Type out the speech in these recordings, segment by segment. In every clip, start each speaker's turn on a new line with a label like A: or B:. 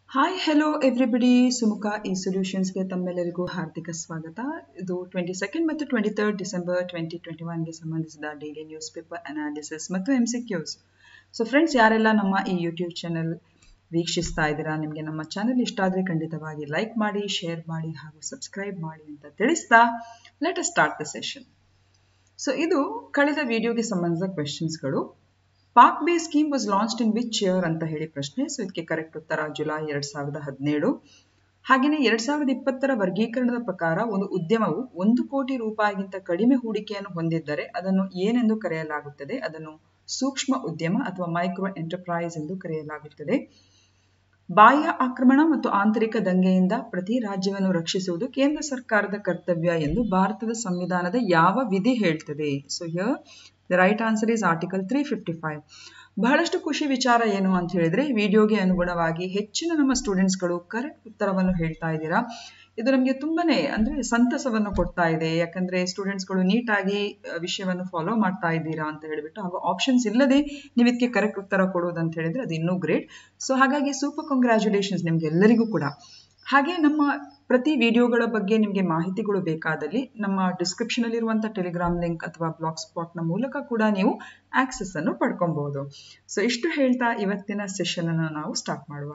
A: Hi hello everybody Sumukha ಈ ಸೊಲ್ಯೂಷನ್ಸ್ಗೆ ತಮ್ಮೆಲ್ಲರಿಗೂ ಹಾರ್ದಿಕ ಸ್ವಾಗತ ಇದು ಟ್ವೆಂಟಿ ಸೆಕೆಂಡ್ ಮತ್ತು twenty third December twenty twenty ಒನ್ಗೆ ಸಂಬಂಧಿಸಿದ ಡೈಲಿ ನ್ಯೂಸ್ ಪೇಪರ್ ಅನಾಲಿಸಿಸ್ ಮತ್ತು M C Qs so friends ಯಾರೆಲ್ಲ ನಮ್ಮ ಈ ಯೂಟ್ಯೂಬ್ ಚಾನಲ್ ವೀಕ್ಷಿಸ್ತಾ ಇದ್ದೀರಾ ನಿಮಗೆ ನಮ್ಮ ಚಾನಲ್ ಇಷ್ಟ ಆದರೆ ಖಂಡಿತವಾಗಿ ಲೈಕ್ ಮಾಡಿ ಶೇರ್ ಮಾಡಿ ಹಾಗೂ ಸಬ್ಸ್ಕ್ರೈಬ್ ಮಾಡಿ ಅಂತ ತಿಳಿಸ್ತಾ let us start the session so ಇದು ಕಳೆದ ವಿಡಿಯೋಗೆ ಸಂಬಂಧಿಸಿದ ಕ್ವೆಶನ್ಸ್ಗಳು Palk Bay scheme was launched in which year ಅಂತ ಹೇಳಿ ಪ್ರಶ್ನೆ ಸೊ ಇದಕ್ಕೆ ಕರೆಕ್ಟ್ ಉತ್ತರ ಜುಲೈ ಎರಡ್ ಸಾವಿರದ ಹದಿನೇಳು ಹಾಗೆಯೇ ಎರಡ್ ಸಾವಿರದ ಇಪ್ಪತ್ತರ ವರ್ಗೀಕರಣದ ಪ್ರಕಾರ ಒಂದು ಉದ್ಯಮವು ಒಂದು ಕೋಟಿ ರೂಪಾಯಿಗಿಂತ ಕಡಿಮೆ ಹೂಡಿಕೆಯನ್ನು ಹೊಂದಿದ್ದರೆ ಅದನ್ನು ಏನೆಂದು ಕರೆಯಲಾಗುತ್ತದೆ ಅದನ್ನು ಸೂಕ್ಷ್ಮ ಉದ್ಯಮ ಅಥವಾ ಮೈಕ್ರೋ ಎಂಟರ್ಪ್ರೈಸ್ ಎಂದು ಕರೆಯಲಾಗುತ್ತದೆ ಬಾಹ್ಯ ಆಕ್ರಮಣ ಮತ್ತು ಆಂತರಿಕ ದಂಗೆಯಿಂದ ಪ್ರತಿ ರಾಜ್ಯವನ್ನು ರಕ್ಷಿಸುವುದು ಕೇಂದ್ರ ಸರ್ಕಾರದ ಕರ್ತವ್ಯ ಎಂದು ಭಾರತದ ಸಂವಿಧಾನದ ಯಾವ ವಿಧಿ ಹೇಳ್ತದೆ so here the right answer is article three fifty five ಬಹಳಷ್ಟು ಖುಷಿ ವಿಚಾರ ಏನು ಅಂತ ಹೇಳಿದ್ರೆ ವಿಡಿಯೋಗೆ ಅನುಗುಣವಾಗಿ ಹೆಚ್ಚಿನ ನಮ್ಮ ಸ್ಟೂಡೆಂಟ್ಸ್ಗಳು ಕರೆಕ್ಟ್ ಉತ್ತರವನ್ನು ಹೇಳ್ತಾ ಇದ್ದೀರಾ ಇದು ನಮಗೆ ತುಂಬಾನೇ ಅಂದ್ರೆ ಸಂತಸವನ್ನು ಕೊಡ್ತಾ ಇದೆ ಯಾಕಂದ್ರೆ ಸ್ಟೂಡೆಂಟ್ಸ್ಗಳು ನೀಟಾಗಿ ವಿಷಯವನ್ನು ಫಾಲೋ ಮಾಡ್ತಾ ಇದ್ದೀರಾ ಅಂತ ಹೇಳ್ಬಿಟ್ಟು ಹಾಗೂ ಆಪ್ಷನ್ಸ್ ಇಲ್ಲದೆ ನೀವು ಇದಕ್ಕೆ ಕರೆಕ್ಟ್ ಉತ್ತರ ಕೊಡೋದು ಅಂತ ಹೇಳಿದ್ರೆ ಅದು ಇನ್ನೂ ಗ್ರೇಟ್ ಸೊ ಹಾಗಾಗಿ ಸೂಪರ್ ಕಂಗ್ರ್ಯಾಚುಲೇಷನ್ಸ್ ನಿಮ್ಗೆ ಎಲ್ಲರಿಗೂ ಕೂಡ ಹಾಗೆ ನಮ್ಮ ಪ್ರತಿ ವಿಡಿಯೋಗಳ ಬಗ್ಗೆ ನಿಮಗೆ ಮಾಹಿತಿಗಳು ಬೇಕಾದಲ್ಲಿ ನಮ್ಮ ಡಿಸ್ಕ್ರಿಪ್ಷನ್ ಅಲ್ಲಿರುವಂತಹ ಟೆಲಿಗ್ರಾಮ್ ಲಿಂಕ್ ಅಥವಾ ಬ್ಲಾಗ್ ಸ್ಪಾಟ್ ನ ಮೂಲಕ ಕೂಡ ನೀವು ಆಕ್ಸೆಸ್ ಅನ್ನು ಪಡ್ಕೊಬಹುದು ಸೊ ಇಷ್ಟು ಹೇಳ್ತಾ ಇವತ್ತಿನ ಸೆಷನ್ ಅನ್ನು ನಾವು ಸ್ಟಾರ್ಟ್ ಮಾಡುವ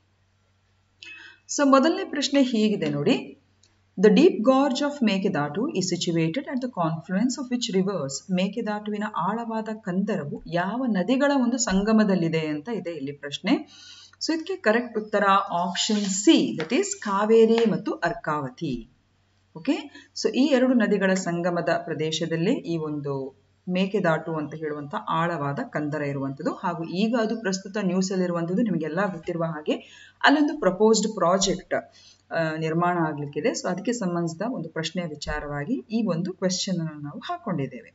A: ಸೊ ಮೊದಲನೇ ಪ್ರಶ್ನೆ ಹೀಗಿದೆ ನೋಡಿ the deep gorge of Mekedatu is situated at the confluence of which rivers ಮೇಕೆದಾಟುವಿನ ಆಳವಾದ ಕಂದರವು ಯಾವ ನದಿಗಳ ಒಂದು ಸಂಗಮದಲ್ಲಿದೆ ಅಂತ ಇದೆ ಇಲ್ಲಿ ಪ್ರಶ್ನೆ ಸೊ ಇದಕ್ಕೆ ಕರೆಕ್ಟ್ ಉತ್ತರ option C that is Kaveri ಮತ್ತು ಅರ್ಕಾವತಿ ಓಕೆ ಸೊ ಈ ಎರಡು ನದಿಗಳ ಸಂಗಮದ ಪ್ರದೇಶದಲ್ಲಿ ಈ ಒಂದು ಮೇಕೆದಾಟು ಅಂತ ಹೇಳುವಂತ ಆಳವಾದ ಕಂದರ ಇರುವಂಥದ್ದು ಹಾಗೂ ಈಗ ಅದು ಪ್ರಸ್ತುತ ನ್ಯೂಸ್ ಅಲ್ಲಿ ಇರುವಂಥದ್ದು ನಿಮಗೆಲ್ಲ ಗೊತ್ತಿರುವ ಹಾಗೆ ಅಲ್ಲೊಂದು ಪ್ರಪೋಸ್ಡ್ ಪ್ರಾಜೆಕ್ಟ್ ನಿರ್ಮಾಣ ಆಗ್ಲಿಕ್ಕಿದೆ ಸೊ ಅದಕ್ಕೆ ಸಂಬಂಧಿಸಿದ ಒಂದು ಪ್ರಶ್ನೆಯ ವಿಚಾರವಾಗಿ ಈ ಒಂದು ಕ್ವೆಶ್ಚನ್ ಅನ್ನು ನಾವು ಹಾಕೊಂಡಿದ್ದೇವೆ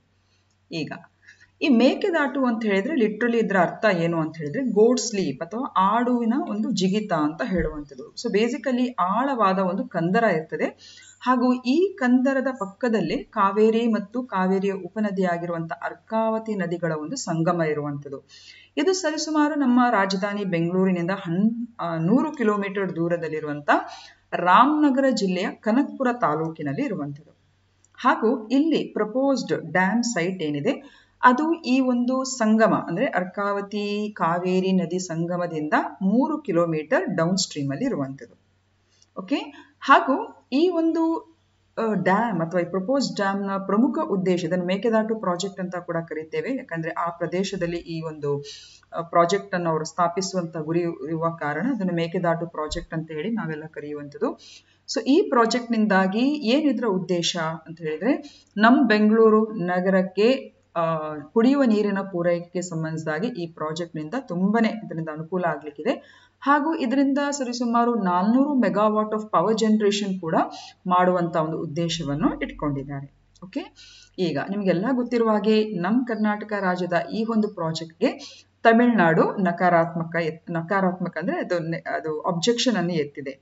A: ಈಗ ಈ ಮೇಕೆದಾಟು ಅಂತ ಹೇಳಿದ್ರೆ ಲಿಟ್ರಲಿ ಇದ್ರ ಅರ್ಥ ಏನು ಅಂತ ಹೇಳಿದ್ರೆ ಗೋಡ್ ಸ್ಲೀಪ್ ಅಥವಾ ಆಡುವಿನ ಒಂದು ಜಿಗಿತ ಅಂತ ಹೇಳುವಂಥದ್ದು ಸೊ ಬೇಸಿಕಲಿ ಆಳವಾದ ಒಂದು ಕಂದರ ಇರ್ತದೆ ಹಾಗೂ ಈ ಕಂದರದ ಪಕ್ಕದಲ್ಲೇ ಕಾವೇರಿ ಮತ್ತು ಕಾವೇರಿಯ ಉಪನದಿಯಾಗಿರುವಂತಹ ಅರ್ಕಾವತಿ ನದಿಗಳ ಒಂದು ಸಂಗಮ ಇರುವಂಥದ್ದು ಇದು ಸರಿಸುಮಾರು ನಮ್ಮ ರಾಜಧಾನಿ ಬೆಂಗಳೂರಿನಿಂದ ಹನ್ ನೂರು ಕಿಲೋಮೀಟರ್ ದೂರದಲ್ಲಿರುವಂತ ರಾಮನಗರ ಜಿಲ್ಲೆಯ ಕನಕ್ಪುರ ತಾಲೂಕಿನಲ್ಲಿ ಇರುವಂಥದ್ದು ಹಾಗೂ ಇಲ್ಲಿ ಪ್ರಪೋಸ್ಡ್ ಡ್ಯಾಮ್ ಸೈಟ್ ಏನಿದೆ ಅದು ಈ ಒಂದು ಸಂಗಮ ಅಂದ್ರೆ ಅರ್ಕಾವತಿ ಕಾವೇರಿ ನದಿ ಸಂಗಮದಿಂದ ಮೂರು ಕಿಲೋಮೀಟರ್ ಡೌನ್ ಸ್ಟ್ರೀಮ್ ಅಲ್ಲಿ ಇರುವಂಥದ್ದು ಓಕೆ ಹಾಗೂ ಈ ಒಂದು ಡ್ಯಾಮ್ ಅಥವಾ ಈ ಪ್ರಪೋಸ್ ಡ್ಯಾಮ್ ನ ಪ್ರಮುಖ ಉದ್ದೇಶ ಇದನ್ನು ಮೇಕೆದಾಟು ಪ್ರಾಜೆಕ್ಟ್ ಅಂತ ಕೂಡ ಕರಿತೇವೆ ಯಾಕಂದ್ರೆ ಆ ಪ್ರದೇಶದಲ್ಲಿ ಈ ಒಂದು ಪ್ರಾಜೆಕ್ಟ್ ಅನ್ನು ಅವರು ಸ್ಥಾಪಿಸುವಂತ ಗುರಿ ಇರುವ ಕಾರಣ ಅದನ್ನು ಮೇಕೆದಾಟು ಪ್ರಾಜೆಕ್ಟ್ ಅಂತ ಹೇಳಿ ನಾವೆಲ್ಲ ಕರೆಯುವಂಥದ್ದು ಸೊ ಈ ಪ್ರಾಜೆಕ್ಟ್ ನಿಂದಾಗಿ ಏನಿದ್ರ ಉದ್ದೇಶ ಅಂತ ಹೇಳಿದ್ರೆ ನಮ್ ಬೆಂಗಳೂರು ನಗರಕ್ಕೆ ಕುಡಿಯುವ ನೀರಿನ ಪೂರೈಕೆಗೆ ಸಂಬಂಧಿಸಿದಾಗಿ ಈ ಪ್ರಾಜೆಕ್ಟ್ ನಿಂದ ತುಂಬಾನೇ ಇದರಿಂದ ಅನುಕೂಲ ಆಗ್ಲಿಕ್ಕಿದೆ ಹಾಗೂ ಇದರಿಂದ ಸರಿಸುಮಾರು ನಾಲ್ನೂರು ಮೆಗಾವಾಟ್ ಆಫ್ ಪವರ್ ಜನರೇಷನ್ ಕೂಡ ಮಾಡುವಂತ ಒಂದು ಉದ್ದೇಶವನ್ನು ಇಟ್ಕೊಂಡಿದ್ದಾರೆ ಓಕೆ ಈಗ ನಿಮ್ಗೆಲ್ಲ ಗೊತ್ತಿರುವ ಹಾಗೆ ನಮ್ಮ ಕರ್ನಾಟಕ ರಾಜ್ಯದ ಈ ಒಂದು ಪ್ರಾಜೆಕ್ಟ್ಗೆ ತಮಿಳುನಾಡು ನಕಾರಾತ್ಮಕ ನಕಾರಾತ್ಮಕ ಅಂದ್ರೆ ಅದು ಅದು ಅಬ್ಜೆಕ್ಷನ್ ಅನ್ನು ಎತ್ತಿದೆ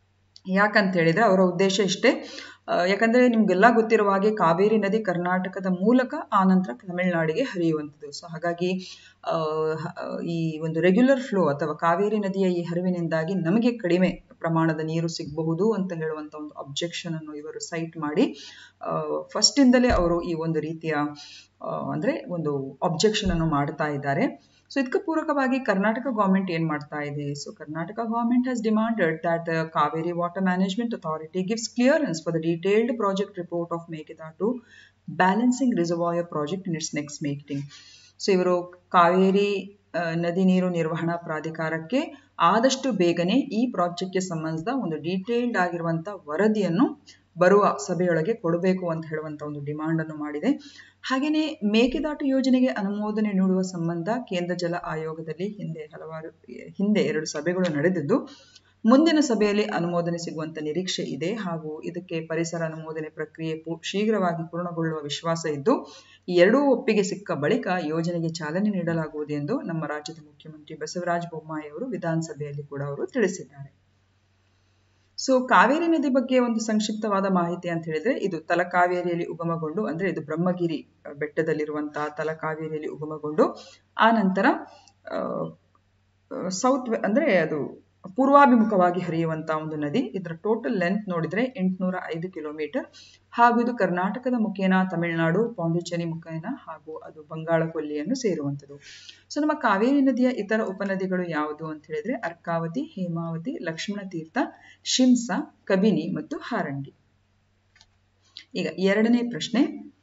A: ಯಾಕಂತ ಹೇಳಿದ್ರೆ ಅವರ ಉದ್ದೇಶ ಇಷ್ಟೇ ಯಾಕಂದ್ರೆ ನಿಮ್ಗೆಲ್ಲ ಗೊತ್ತಿರುವ ಹಾಗೆ ಕಾವೇರಿ ನದಿ ಕರ್ನಾಟಕದ ಮೂಲಕ ಆ ನಂತರ ತಮಿಳುನಾಡಿಗೆ ಹರಿಯುವಂಥದ್ದು ಸೊ ಹಾಗಾಗಿ ಈ ಒಂದು ರೆಗ್ಯುಲರ್ ಫ್ಲೋ ಅಥವಾ ಕಾವೇರಿ ನದಿಯ ಈ ಹರಿವಿನಿಂದಾಗಿ ನಮಗೆ ಕಡಿಮೆ ಪ್ರಮಾಣದ ನೀರು ಸಿಗಬಹುದು ಅಂತ ಹೇಳುವಂತ ಒಂದು ಅಬ್ಜೆಕ್ಷನ್ ಅನ್ನು ಇವರು ಸೈಟ್ ಮಾಡಿ ಫಸ್ಟ್ ಇಂದಲೇ ಅವರು ಈ ಒಂದು ರೀತಿಯ ಅಂದ್ರೆ ಒಂದು ಅಬ್ಜೆಕ್ಷನ್ ಅನ್ನು ಮಾಡ್ತಾ ಇದ್ದಾರೆ ಸೊ ಇದಕ್ಕೆ ಪೂರಕವಾಗಿ ಕರ್ನಾಟಕ ಗೌರ್ಮೆಂಟ್ ಏನ್ ಮಾಡ್ತಾ ಇದೆ so Karnataka government has demanded that Kaveri Water Management Authority gives clearance for the detailed project report of Mekedatu balancing reservoir project in its next meeting so ಇವರು ಕಾವೇರಿ ನದಿ ನೀರು ನಿರ್ವಹಣಾ ಪ್ರಾಧಿಕಾರಕ್ಕೆ ಆದಷ್ಟು ಬೇಗನೆ ಈ ಪ್ರಾಜೆಕ್ಟ್ಗೆ ಸಂಬಂಧಿಸಿದ ಒಂದು ಡೀಟೇಲ್ಡ್ ಆಗಿರುವಂತ ವರದಿಯನ್ನು ಬರುವ ಸಭೆಯೊಳಗೆ ಕೊಡಬೇಕು ಅಂತ ಹೇಳುವಂತ ಒಂದು ಡಿಮಾಂಡ್ ಅನ್ನು ಮಾಡಿದೆ ಹಾಗೆಯೇ ಮೇಕೆದಾಟು ಯೋಜನೆಗೆ ಅನುಮೋದನೆ ನೀಡುವ ಸಂಬಂಧ ಕೇಂದ್ರ ಜಲ ಆಯೋಗದಲ್ಲಿ ಹಿಂದೆ ಹಲವಾರು ಹಿಂದೆ ಎರಡು ಸಭೆಗಳು ನಡೆದಿದ್ದು ಮುಂದಿನ ಸಭೆಯಲ್ಲಿ ಅನುಮೋದನೆ ಸಿಗುವಂತ ನಿರೀಕ್ಷೆ ಇದೆ ಹಾಗೂ ಇದಕ್ಕೆ ಪರಿಸರ ಅನುಮೋದನೆ ಪ್ರಕ್ರಿಯೆ ಶೀಘ್ರವಾಗಿ ಪೂರ್ಣಗೊಳ್ಳುವ ವಿಶ್ವಾಸ ಇದ್ದು ಈ ಎರಡೂ ಒಪ್ಪಿಗೆ ಸಿಕ್ಕ ಬಳಿಕ ಯೋಜನೆಗೆ ಚಾಲನೆ ನೀಡಲಾಗುವುದು ಎಂದು ನಮ್ಮ ರಾಜ್ಯದ ಮುಖ್ಯಮಂತ್ರಿ ಬಸವರಾಜ ಬೊಮ್ಮಾಯಿ ಅವರು ವಿಧಾನಸಭೆಯಲ್ಲಿ ಕೂಡ ಅವರು ತಿಳಿಸಿದ್ದಾರೆ ಸೊ ಕಾವೇರಿ ನದಿ ಬಗ್ಗೆ ಒಂದು ಸಂಕ್ಷಿಪ್ತವಾದ ಮಾಹಿತಿ ಅಂತ ಹೇಳಿದ್ರೆ ಇದು ತಲಕಾವೇರಿಯಲ್ಲಿ ಉಗಮಗೊಂಡು ಅಂದ್ರೆ ಇದು ಬ್ರಹ್ಮಗಿರಿ ಬೆಟ್ಟದಲ್ಲಿರುವಂತಹ ತಲಕಾವೇರಿಯಲ್ಲಿ ಉಗಮಗೊಂಡು ಆ ನಂತರ ಸೌತ್ ಅಂದ್ರೆ ಅದು ಪೂರ್ವಾಭಿಮುಖವಾಗಿ ಹರಿಯುವಂತಹ ಒಂದು ನದಿ ಇದರ ಟೋಟಲ್ ಲೆಂತ್ ನೋಡಿದ್ರೆ ಎಂಟುನೂರ ಐದು ಕಿಲೋಮೀಟರ್ ಹಾಗೂ ಇದು ಕರ್ನಾಟಕದ ಮುಖೇನ ತಮಿಳುನಾಡು ಪಾಂಡಿಚೇರಿ ಮುಖೇನ ಹಾಗೂ ಅದು ಬಂಗಾಳ ಕೊಲ್ಲಿಯನ್ನು ಸೇರುವಂಥದ್ದು ಸೊ ನಮ್ಮ ಕಾವೇರಿ ನದಿಯ ಇತರ ಉಪನದಿಗಳು ಯಾವುದು ಅಂತ ಹೇಳಿದ್ರೆ ಅರ್ಕಾವತಿ ಹೇಮಾವತಿ ಲಕ್ಷ್ಮಣ ತೀರ್ಥ ಶಿಂಸ ಕಬಿನಿ ಮತ್ತು ಹಾರಂಗಿ ಈಗ ಎರಡನೇ ಪ್ರಶ್ನೆ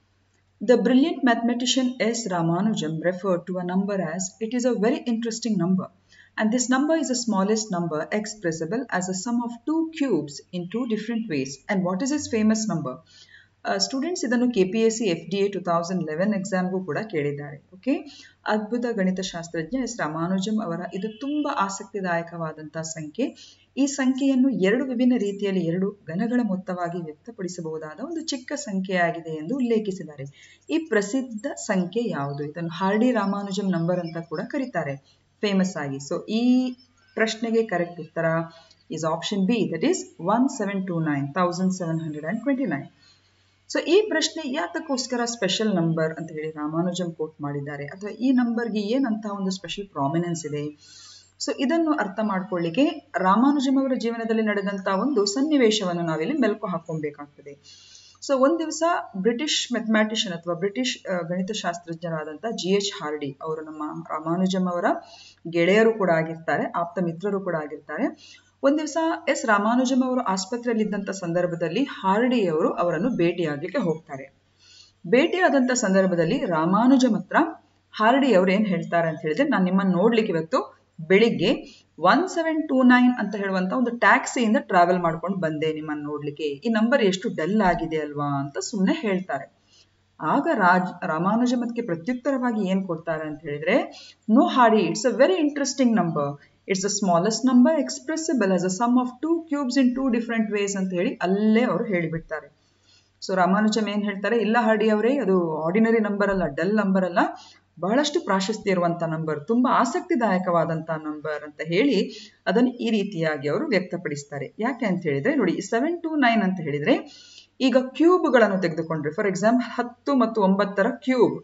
A: The brilliant mathematician S. Ramanujam referred to a number as it is a very interesting number and this number is the smallest number expressible as a sum of two cubes in two different ways. And what is his famous number? Students ಇದನ್ನು K P S C F D A two thousand eleven ಎಕ್ಸಾಮ್ಗೂ ಕೂಡ ಕೇಳಿದ್ದಾರೆ okay ಅದ್ಭುತ ಗಣಿತಶಾಸ್ತ್ರಜ್ಞ S Ramanujam ಅವರ ಇದು ತುಂಬ ಆಸಕ್ತಿದಾಯಕವಾದಂತಹ ಸಂಖ್ಯೆ ಈ ಸಂಖ್ಯೆಯನ್ನು ಎರಡು ವಿಭಿನ್ನ ರೀತಿಯಲ್ಲಿ ಎರಡು ಘನಗಳ ಮೊತ್ತವಾಗಿ ವ್ಯಕ್ತಪಡಿಸಬಹುದಾದ ಒಂದು ಚಿಕ್ಕ ಸಂಖ್ಯೆಯಾಗಿದೆ ಎಂದು ಉಲ್ಲೇಖಿಸಿದ್ದಾರೆ ಈ ಪ್ರಸಿದ್ಧ ಸಂಖ್ಯೆ ಯಾವುದು ಇದನ್ನು ಹಾರ್ಡಿ ರಾಮಾನುಜಂ ನಂಬರ್ ಅಂತ ಕೂಡ ಕರೀತಾರೆ ಫೇಮಸ್ ಆಗಿ ಸೊ ಈ ಪ್ರಶ್ನೆಗೆ ಕರೆಕ್ಟ್ ಉತ್ತರ is option B that is one seven two nine thousand seven hundred and twenty nine so ಈ ಪ್ರಶ್ನೆ ಯಾತಕ್ಕೋಸ್ಕರ ಸ್ಪೆಷಲ್ ನಂಬರ್ ಅಂತ ಹೇಳಿ ರಾಮಾನುಜಂ ಕೋಟ್ ಮಾಡಿದ್ದಾರೆ ಅಥವಾ ಈ ನಂಬರ್ಗೆ ಏನಂತಹ ಒಂದು ಸ್ಪೆಷಲ್ ಪ್ರಾಮಿನೆನ್ಸ್ ಇದೆ ಸೊ ಇದನ್ನು ಅರ್ಥ ಮಾಡ್ಕೊಳ್ಳಿಕ್ಕೆ ರಾಮಾನುಜಂ ಅವರ ಜೀವನದಲ್ಲಿ ನಡೆದಂತಹ ಒಂದು ಸನ್ನಿವೇಶವನ್ನು ನಾವಿಲ್ಲಿ ಮೆಲ್ಕು ಹಾಕೊಬೇಕಾಗ್ತದೆ ಸೊ ಒಂದ್ ದಿವಸ ಬ್ರಿಟಿಷ್ ಮೆಥಮ್ಯಾಟಿಷಿಯನ್ ಅಥವಾ ಬ್ರಿಟಿಷ್ ಗಣಿತಶಾಸ್ತ್ರಜ್ಞರಾದಂತಹ ಜಿ ಎಚ್ ಹಾರ್ಡಿ ಅವರು ನಮ್ಮ ರಾಮಾನುಜಂ ಅವರ ಗೆಳೆಯರು ಕೂಡ ಆಗಿರ್ತಾರೆ ಆಪ್ತ ಮಿತ್ರರು ಕೂಡ ಆಗಿರ್ತಾರೆ ಒಂದ್ ದಿವಸ ಎಸ್ ರಾಮಾನುಜಂ ಅವರು ಆಸ್ಪತ್ರೆಯಲ್ಲಿದ್ದಂಥ ಸಂದರ್ಭದಲ್ಲಿ ಹಾರ್ಡಿ ಅವರು ಅವರನ್ನು ಭೇಟಿಯಾಗಲಿಕ್ಕೆ ಹೋಗ್ತಾರೆ ಭೇಟಿಯಾದಂಥ ಸಂದರ್ಭದಲ್ಲಿ ರಾಮಾನುಜಂ ಹತ್ರ ಹಾರ್ಡಿ ಅವರು ಏನ್ ಹೇಳ್ತಾರೆ ಅಂತ ಹೇಳಿದ್ರೆ ನಾನು ನಿಮ್ಮನ್ನು ನೋಡ್ಲಿಕ್ಕೆ ಇವತ್ತು ಬೆಳಿಗ್ಗೆ ಒನ್ ಸೆವೆನ್ ಟೂ ನೈನ್ ಅಂತ ಹೇಳುವಂತ ಒಂದು ಟ್ಯಾಕ್ಸಿಯಿಂದ ಟ್ರಾವೆಲ್ ಮಾಡ್ಕೊಂಡು ಬಂದೆ ನಿಮ್ಮನ್ನು ನೋಡ್ಲಿಕ್ಕೆ ಈ ನಂಬರ್ ಎಷ್ಟು ಡಲ್ ಆಗಿದೆ ಅಲ್ವಾ ಅಂತ ಸುಮ್ಮನೆ ಹೇಳ್ತಾರೆ ಆಗ ರಾಜ್ ರಾಮಾನುಜಂ ಅದಕ್ಕೆ ಪ್ರತ್ಯುತ್ತರವಾಗಿ ಏನ್ ಕೊಡ್ತಾರೆ ಅಂತ ಹೇಳಿದ್ರೆ no Hardy it's a very interesting number it's the smallest number expressible as a sum of two cubes in two different ways ಅಂತ ಹೇಳಿ ಅಲ್ಲೇ ಅವರು ಹೇಳಿಬಿಡ್ತಾರೆ ಸೊ ರಾಮಾನುಜಂ ಏನ್ ಹೇಳ್ತಾರೆ ಇಲ್ಲ ಹಾಡಿ ಅವರೇ ಅದು ಆರ್ಡಿನರಿ ನಂಬರ್ ಅಲ್ಲ ಡಲ್ ನಂಬರ್ ಅಲ್ಲ ಬಹಳಷ್ಟು ಪ್ರಾಶಸ್ತ್ಯ ಇರುವಂತ ನಂಬರ್ ತುಂಬಾ ಆಸಕ್ತಿದಾಯಕವಾದಂತಹ ನಂಬರ್ ಅಂತ ಹೇಳಿ ಅದನ್ನು ಈ ರೀತಿಯಾಗಿ ಅವರು ವ್ಯಕ್ತಪಡಿಸ್ತಾರೆ ಯಾಕೆ ಅಂತ ಹೇಳಿದ್ರೆ ನೋಡಿ ಸೆವೆನ್ ಟು ನೈನ್ ಅಂತ ಹೇಳಿದ್ರೆ ಈಗ ಕ್ಯೂಬ್ಗಳನ್ನು ತೆಗೆದುಕೊಂಡ್ರೆ ಫಾರ್ ಎಕ್ಸಾಂಪಲ್ ಹತ್ತು ಮತ್ತು ಒಂಬತ್ತರ ಕ್ಯೂಬ್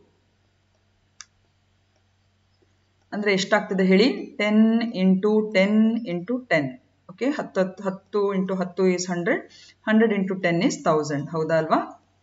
A: ಅಂದ್ರೆ ಎಷ್ಟಾಗ್ತದೆ ಹೇಳಿ ten into ten into ten okay ಹತ್ತು ಹತ್ತು ಇಂಟು ಹತ್ತು is hundred hundred into ten is thousand ಹೌದಾ ಅಲ್ವಾ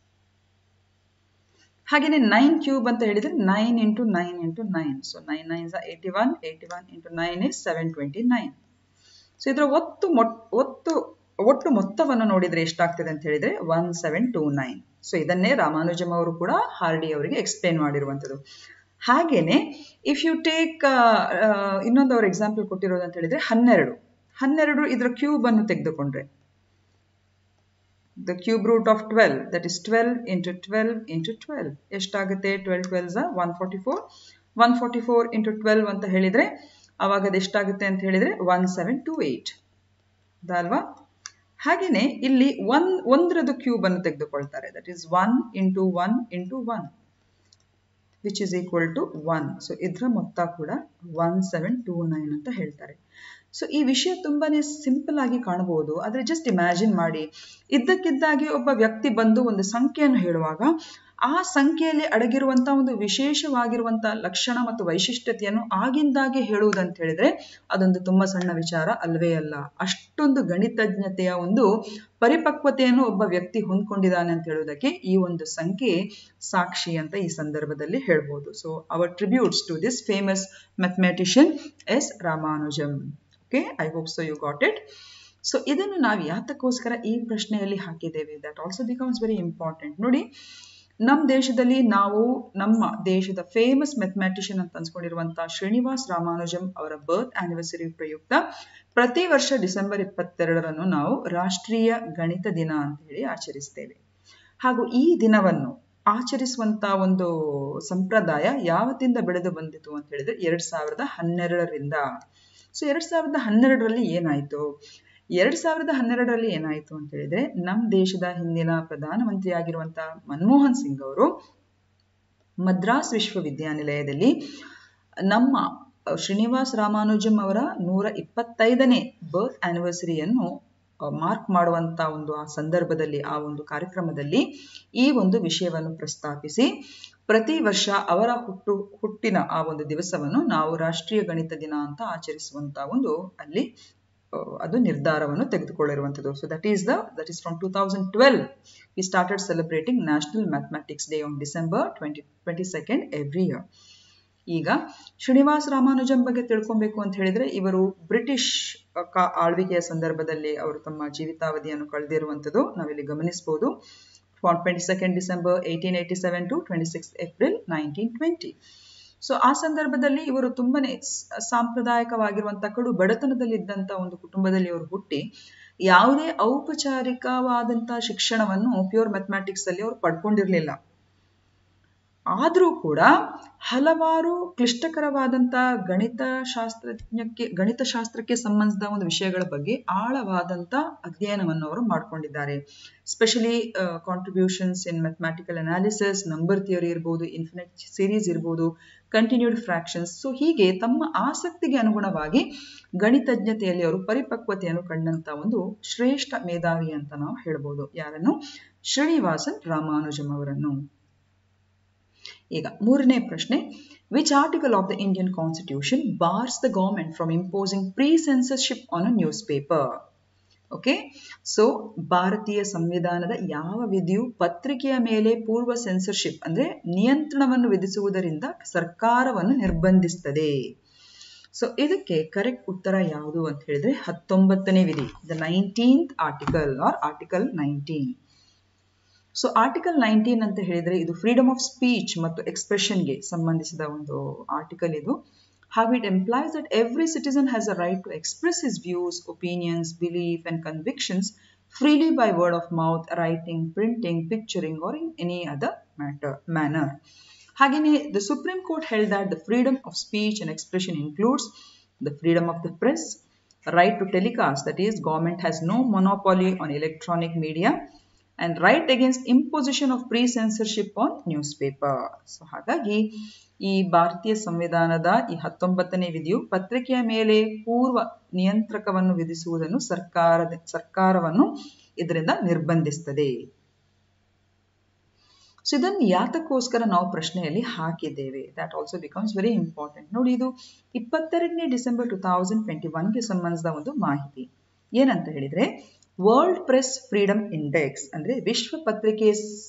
A: ಹಾಗೇನೆ ನೈನ್ ಕ್ಯೂಬ್ ಅಂತ ಹೇಳಿದ್ರೆ nine into nine into nine so nine nine eighty one eighty one into nine is seven twenty nine so ಇದರ ಒತ್ತು ಮೊಟ್ ಒತ್ತು ಒಟ್ಟು ಮೊತ್ತವನ್ನು ನೋಡಿದ್ರೆ ಎಷ್ಟಾಗ್ತದೆ ಅಂತ ಹೇಳಿದ್ರೆ one seven two nine so ಇದನ್ನೇ ರಾಮಾನುಜಂ ಅವರು ಕೂಡ ಹಾರ್ಡಿ ಅವರಿಗೆ ಎಕ್ಸ್ಪ್ಲೇನ್ ಮಾಡಿರುವಂಥದ್ದು ಹಾಗೇನೆ ಇಫ್ ಯು ಟೇಕ್ ಇನ್ನೊಂದು ಅವ್ರ ಎಕ್ಸಾಂಪಲ್ ಕೊಟ್ಟಿರೋದು ಅಂತ ಹೇಳಿದ್ರೆ ಹನ್ನೆರಡು ಹನ್ನೆರಡು ಇದರ ಕ್ಯೂಬ್ ಅನ್ನು ತೆಗೆದುಕೊಂಡ್ರೆ the cube root of twelve that is twelve into twelve into twelve ಎಷ್ಟಾಗುತ್ತೆ twelve twelves one forty four one forty four into twelve ಅಂತ ಹೇಳಿದ್ರೆ ಅವಾಗ ಅದು ಎಷ್ಟಾಗುತ್ತೆ ಅಂತ ಹೇಳಿದ್ರೆ ಒನ್ ಸೆವೆನ್ ಟು ಏಯ್ಟ್ ಅಲ್ವಾ ಹಾಗೇನೆ ಇಲ್ಲಿ ಒನ್ ಒಂದರದು ಕ್ಯೂಬ್ ಅನ್ನು ತೆಗೆದುಕೊಳ್ತಾರೆ that is one into one into one which is equal to one so ಇದರ ಮೊತ್ತ ಕೂಡ ಒನ್ ಸೆವೆನ್ ಟೂ ನೈನ್ ಅಂತ ಹೇಳ್ತಾರೆ ಸೊ ಈ ವಿಷಯ ತುಂಬಾನೇ ಸಿಂಪಲ್ ಆಗಿ ಕಾಣಬಹುದು ಆದ್ರೆ ಜಸ್ಟ್ ಇಮ್ಯಾಜಿನ್ ಮಾಡಿ ಇದ್ದಕ್ಕಿದ್ದಾಗೆ ಒಬ್ಬ ವ್ಯಕ್ತಿ ಬಂದು ಒಂದು ಸಂಖ್ಯೆಯನ್ನು ಹೇಳುವಾಗ ಆ ಸಂಖ್ಯೆಯಲ್ಲಿ ಅಡಗಿರುವಂತಹ ಒಂದು ವಿಶೇಷವಾಗಿರುವಂತಹ ಲಕ್ಷಣ ಮತ್ತು ವೈಶಿಷ್ಟ್ಯತೆಯನ್ನು ಆಗಿಂದಾಗೆ ಹೇಳುವುದಂತ ಹೇಳಿದ್ರೆ ಅದೊಂದು ತುಂಬಾ ಸಣ್ಣ ವಿಚಾರ ಅಲ್ವೇ ಅಲ್ಲ ಅಷ್ಟೊಂದು ಗಣಿತಜ್ಞತೆಯ ಒಂದು ಪರಿಪಕ್ವತೆಯನ್ನು ಒಬ್ಬ ವ್ಯಕ್ತಿ ಹೊಂದ್ಕೊಂಡಿದ್ದಾನೆ ಅಂತ ಹೇಳುವುದಕ್ಕೆ ಈ ಒಂದು ಸಂಖ್ಯೆ ಸಾಕ್ಷಿ ಅಂತ ಈ ಸಂದರ್ಭದಲ್ಲಿ ಹೇಳ್ಬೋದು so our tributes to this famous mathematician S Ramanujan okay I hope so you got it so ಇದನ್ನು ನಾವು ಯಾತಕ್ಕೋಸ್ಕರ ಈ ಪ್ರಶ್ನೆಯಲ್ಲಿ ಹಾಕಿದ್ದೇವೆ that also becomes very important ನೋಡಿ ನಮ್ಮ ದೇಶದಲ್ಲಿ ನಾವು ನಮ್ಮ ದೇಶದ ಫೇಮಸ್ ಮೆಥಮ್ಯಾಟಿಷಿಯನ್ ಅಂತ ಅನ್ಸ್ಕೊಂಡಿರುವಂತಹ ಶ್ರೀನಿವಾಸ್ ರಾಮಾನುಜಂ ಅವರ ಬರ್ತ್ ಆನಿವರ್ಸರಿ ಪ್ರಯುಕ್ತ ಪ್ರತಿ ವರ್ಷ ಡಿಸೆಂಬರ್ ಇಪ್ಪತ್ತೆರಡರನ್ನು ನಾವು ರಾಷ್ಟ್ರೀಯ ಗಣಿತ ದಿನ ಅಂತ ಹೇಳಿ ಆಚರಿಸ್ತೇವೆ ಹಾಗೂ ಈ ದಿನವನ್ನು ಆಚರಿಸುವಂತ ಒಂದು ಸಂಪ್ರದಾಯ ಯಾವತ್ತಿಂದ ಬೆಳೆದು ಬಂದಿತು ಅಂತ ಹೇಳಿದ್ರೆ ಎರಡ್ ಸಾವಿರದ ಹನ್ನೆರಡರಿಂದ ಸೊ ಎರಡ್ ಸಾವಿರದ ಹನ್ನೆರಡರಲ್ಲಿ ಏನಾಯ್ತು ಎರಡ್ ಸಾವಿರದ ಹನ್ನೆರಡರಲ್ಲಿ ಏನಾಯ್ತು ಅಂತ ಹೇಳಿದ್ರೆ ನಮ್ಮ ದೇಶದ ಹಿಂದಿನ ಪ್ರಧಾನಮಂತ್ರಿ ಆಗಿರುವಂತಹ ಮನಮೋಹನ್ ಸಿಂಗ್ ಅವರು ಮದ್ರಾಸ್ ವಿಶ್ವವಿದ್ಯಾನಿಲಯದಲ್ಲಿ ನಮ್ಮ ಶ್ರೀನಿವಾಸ್ ರಾಮಾನುಜಂ ಅವರ ನೂರ ಇಪ್ಪತ್ತೈದನೇ ಬರ್ತ್ ಆನಿವರ್ಸರಿಯನ್ನು ಮಾರ್ಕ್ ಮಾಡುವಂತ ಒಂದು ಆ ಸಂದರ್ಭದಲ್ಲಿ ಆ ಒಂದು ಕಾರ್ಯಕ್ರಮದಲ್ಲಿ ಈ ಒಂದು ವಿಷಯವನ್ನು ಪ್ರಸ್ತಾಪಿಸಿ ಪ್ರತಿ ವರ್ಷ ಅವರ ಹುಟ್ಟು ಹುಟ್ಟಿನ ಆ ಒಂದು ದಿವಸವನ್ನು ನಾವು ರಾಷ್ಟ್ರೀಯ ಗಣಿತ ದಿನ ಅಂತ ಆಚರಿಸುವಂತ ಒಂದು ಅಲ್ಲಿ ಅದು ನಿರ್ಧಾರವನ್ನು ತೆಗೆದುಕೊಳ್ಳಿರುವಂಥದ್ದು so that is the that is from two thousand twelve we started celebrating National Mathematics Day on December twenty twenty second every year ಈಗ ಶ್ರೀನಿವಾಸ ರಾಮಾನುಜಂ ಬಗ್ಗೆ ತಿಳ್ಕೊಬೇಕು ಅಂತ ಹೇಳಿದ್ರೆ ಇವರು ಬ್ರಿಟಿಷ್ ಆಳ್ವಿಕೆಯ ಸಂದರ್ಭದಲ್ಲಿ ಅವರು ತಮ್ಮ ಜೀವಿತಾವಧಿಯನ್ನು ಕಳೆದಿರುವಂಥದ್ದು ನಾವಿಲ್ಲಿ ಗಮನಿಸಬಹುದು twenty second December eighteen eighty seven to twenty six April nineteen twenty so ಆ ಸಂದರ್ಭದಲ್ಲಿ ಇವರು ತುಂಬಾನೇ ಸಾಂಪ್ರದಾಯಿಕವಾಗಿರುವಂತಹ ಕಡು ಬಡತನದಲ್ಲಿದ್ದಂಥ ಒಂದು ಕುಟುಂಬದಲ್ಲಿ ಅವರು ಹುಟ್ಟಿ ಯಾವುದೇ ಔಪಚಾರಿಕವಾದಂತಹ ಶಿಕ್ಷಣವನ್ನು ಪ್ಯೂರ್ ಮ್ಯಾಥಮೆಟಿಕ್ಸ್ ಅಲ್ಲಿ ಅವರು ಪಡ್ಕೊಂಡಿರ್ಲಿಲ್ಲ ಆದರೂ ಕೂಡ ಹಲವಾರು ಕ್ಲಿಷ್ಟಕರವಾದಂತಹ ಗಣಿತ ಶಾಸ್ತ್ರಜ್ಞಕ್ಕೆ ಗಣಿತ ಶಾಸ್ತ್ರಕ್ಕೆ ಸಂಬಂಧಿಸಿದ ಒಂದು ವಿಷಯಗಳ ಬಗ್ಗೆ ಆಳವಾದಂತ ಅಧ್ಯಯನವನ್ನು ಅವರು ಮಾಡ್ಕೊಂಡಿದ್ದಾರೆ specially contributions in mathematical analysis number theory ಇರ್ಬೋದು ಇನ್ಫಿನಿಟ್ ಸೀರೀಸ್ ಇರ್ಬೋದು ಕಂಟಿನ್ಯೂಡ್ ಫ್ರಾಕ್ಷನ್ಸ್ ಸೊ ಹೀಗೆ ತಮ್ಮ ಆಸಕ್ತಿಗೆ ಅನುಗುಣವಾಗಿ ಗಣಿತಜ್ಞತೆಯಲ್ಲಿ ಅವರು ಪರಿಪಕ್ವತೆಯನ್ನು ಕಂಡಂತ ಒಂದು ಶ್ರೇಷ್ಠ ಮೇಧಾವಿ ಅಂತ ನಾವು ಹೇಳ್ಬೋದು ಯಾರನ್ನು ಶ್ರೀನಿವಾಸನ್ ರಾಮಾನುಜಂ ಅವರನ್ನು ಈಗ ಮೂರನೇ ಪ್ರಶ್ನೆ which article of the Indian constitution bars the government from imposing pre censorship on a newspaper okay so ಭಾರತೀಯ ಸಂವಿಧಾನದ ಯಾವ ವಿಧಿಯು ಪತ್ರಿಕೆಯ ಮೇಲೆ ಪೂರ್ವ ಸೆನ್ಸರ್ಶಿಪ್ ಅಂದ್ರೆ ನಿಯಂತ್ರಣವನ್ನು ವಿಧಿಸುವುದರಿಂದ ಸರ್ಕಾರವನ್ನು ನಿರ್ಬಂಧಿಸ್ತದೆ ಸೊ ಇದಕ್ಕೆ ಕರೆಕ್ಟ್ ಉತ್ತರ ಯಾವುದು ಅಂತ ಹೇಳಿದ್ರೆ ಹತ್ತೊಂಬತ್ತನೇ ವಿಧಿ the nineteenth article or article nineteen so article nineteen ಅಂತ ಹೇಳಿದ್ರೆ ಇದು ಫ್ರೀಡಮ್ ಆಫ್ ಸ್ಪೀಚ್ ಮತ್ತು ಎಕ್ಸ್ಪ್ರೆಷನ್ಗೆ ಸಂಬಂಧಿಸಿದ ಒಂದು ಆರ್ಟಿಕಲ್ ಇದು ಹಾಗೂ it employs that every citizen has a right to express his views opinions belief and convictions freely by word of mouth writing printing picturing or in any other matter manner ಹಾಗೆಯೇ the Supreme Court held that the freedom of speech and expression includes the freedom of the press right to telecast that is government has no monopoly on electronic media and right against imposition of pre censorship on newspaper so ಹಾಗಾಗಿ ಈ ಭಾರತೀಯ ಸಂವಿಧಾನದ ಈ ಹತ್ತೊಂಬತ್ತನೇ ವಿಧಿಯು ಪತ್ರಿಕೆಯ ಮೇಲೆ ಪೂರ್ವ ನಿಯಂತ್ರಕವನ್ನು ವಿಧಿಸುವುದನ್ನು ಸರ್ಕಾರದ ಸರ್ಕಾರವನ್ನು ಇದರಿಂದ ನಿರ್ಬಂಧಿಸ್ತದೆ ಸೊ ಇದನ್ನು ಯಾತಕ್ಕೋಸ್ಕರ ನಾವು ಪ್ರಶ್ನೆಯಲ್ಲಿ ಹಾಕಿದ್ದೇವೆ that also becomes very important ನೋಡಿ ಇದು ಇಪ್ಪತ್ತೆರಡನೇ ಡಿಸೆಂಬರ್ ಟು ತೌಸಂಡ್ ಟ್ವೆಂಟಿ ಒನ್ಗೆ ಸಂಬಂಧಿಸಿದ ಒಂದು ಮಾಹಿತಿ ಏನಂತ ಹೇಳಿದ್ರೆ ವರ್ಲ್ಡ್ ಪ್ರೆಸ್ ಫ್ರೀಡಮ್ ಇಂಡೆಕ್ಸ್ ಅಂದ್ರೆ ವಿಶ್ವ ಪತ್ರಿಕೆ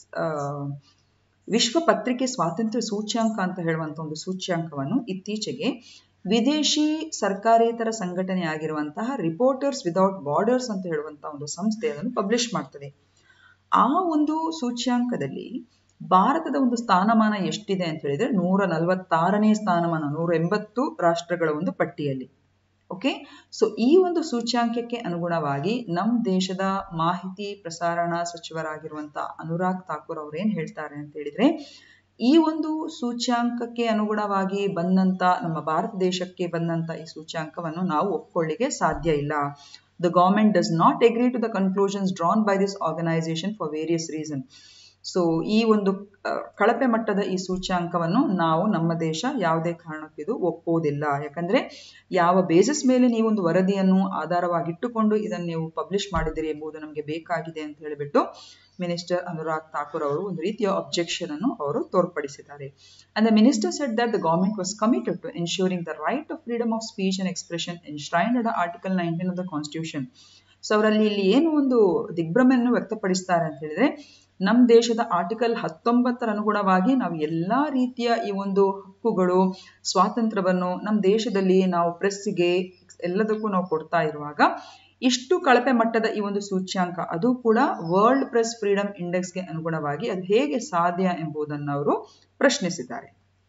A: ವಿಶ್ವ ಪತ್ರಿಕೆ ಸ್ವಾತಂತ್ರ್ಯ ಸೂಚ್ಯಾಂಕ ಅಂತ ಹೇಳುವಂತ ಒಂದು ಸೂಚ್ಯಾಂಕವನ್ನು ಇತ್ತೀಚೆಗೆ ವಿದೇಶಿ ಸರ್ಕಾರೇತರ ಸಂಘಟನೆ ಆಗಿರುವಂತಹ ರಿಪೋರ್ಟರ್ಸ್ ವಿದೌಟ್ ಬಾರ್ಡರ್ಸ್ ಅಂತ ಹೇಳುವಂತಹ ಒಂದು ಸಂಸ್ಥೆ ಅದನ್ನು ಪಬ್ಲಿಷ್ ಮಾಡ್ತದೆ ಆ ಒಂದು ಸೂಚ್ಯಾಂಕದಲ್ಲಿ ಭಾರತದ ಒಂದು ಸ್ಥಾನಮಾನ ಎಷ್ಟಿದೆ ಅಂತ ಹೇಳಿದ್ರೆ ನೂರ ನಲವತ್ತಾರನೇ ಸ್ಥಾನಮಾನ ನೂರ ಎಂಬತ್ತು ರಾಷ್ಟ್ರಗಳ ಒಂದು ಪಟ್ಟಿಯಲ್ಲಿ ಓಕೆ ಸೊ ಈ ಒಂದು ಸೂಚ್ಯಾಂಕಕ್ಕೆ ಅನುಗುಣವಾಗಿ ನಮ್ಮ ದೇಶದ ಮಾಹಿತಿ ಪ್ರಸಾರಣ ಸಚಿವರಾಗಿರುವಂತ ಅನುರಾಗ್ ಥಾಕೂರ್ ಅವ್ರು ಏನ್ ಹೇಳ್ತಾರೆ ಅಂತ ಹೇಳಿದ್ರೆ ಈ ಒಂದು ಸೂಚ್ಯಾಂಕಕ್ಕೆ ಅನುಗುಣವಾಗಿ ಬಂದಂತ ನಮ್ಮ ಭಾರತ ದೇಶಕ್ಕೆ ಬಂದಂತ ಈ ಸೂಚ್ಯಾಂಕವನ್ನು ನಾವು ಒಪ್ಕೊಳ್ಳಿಕ್ಕೆ ಸಾಧ್ಯ ಇಲ್ಲ the government does not agree to the conclusions drawn by this organization for various reasons. So ಈ ಒಂದು ಕಳಪೆ ಮಟ್ಟದ ಈ ಸೂಚ್ಯಾಂಕವನ್ನು ನಾವು ನಮ್ಮ ದೇಶ ಯಾವುದೇ ಕಾರಣಕ್ಕಿದು ಒಪ್ಪುವುದಿಲ್ಲ ಯಾಕಂದ್ರೆ ಯಾವ ಬೇಸಿಸ್ ಮೇಲೆ ನೀವು ಒಂದು ವರದಿಯನ್ನು ಆಧಾರವಾಗಿಟ್ಟುಕೊಂಡು ಇದನ್ನು ನೀವು ಪಬ್ಲಿಷ್ ಮಾಡಿದಿರಿ ಎಂಬುದು ನಮಗೆ ಬೇಕಾಗಿದೆ ಅಂತ ಹೇಳಿಬಿಟ್ಟು ಮಿನಿಸ್ಟರ್ ಅನುರಾಗ್ ಥಾಕೂರ್ ಅವರು ಒಂದು ರೀತಿಯ ಅಬ್ಜೆಕ್ಷನ್ ಅನ್ನು ಅವರು ತೋರ್ಪಡಿಸಿದ್ದಾರೆ and the minister said that the government was committed to ensuring the right of freedom of speech and expression enshrined at article nineteen of the constitution so ಅವರಲ್ಲಿ ಇಲ್ಲಿ ಏನು ಒಂದು ದಿಗ್ಭ್ರಮೆಯನ್ನು ವ್ಯಕ್ತಪಡಿಸ್ತಾರೆ ಅಂತ ಹೇಳಿದ್ರೆ ನಮ್ಮ ದೇಶದ ಆರ್ಟಿಕಲ್ ಹತ್ತೊಂಬತ್ತರ ಅನುಗುಣವಾಗಿ ನಾವು ಎಲ್ಲಾ ರೀತಿಯ ಈ ಒಂದು ಹಕ್ಕುಗಳು ಸ್ವಾತಂತ್ರ್ಯವನ್ನು ನಮ್ಮ ದೇಶದಲ್ಲಿ ನಾವು ಪ್ರೆಸ್ಸಿಗೆ ಎಲ್ಲದಕ್ಕೂ ನಾವು ಕೊಡ್ತಾ ಇರುವಾಗ ಇಷ್ಟು ಕಳಪೆ ಮಟ್ಟದ ಈ ಒಂದು ಸೂಚ್ಯಾಂಕ ಅದು ಕೂಡ ವರ್ಲ್ಡ್ ಪ್ರೆಸ್ ಫ್ರೀಡಮ್ ಇಂಡೆಕ್ಸ್ಗೆ ಅನುಗುಣವಾಗಿ ಅದು ಹೇಗೆ ಸಾಧ್ಯ ಎಂಬುದನ್ನು ಅವರು ಪ್ರಶ್ನಿಸಿದ್ದಾರೆ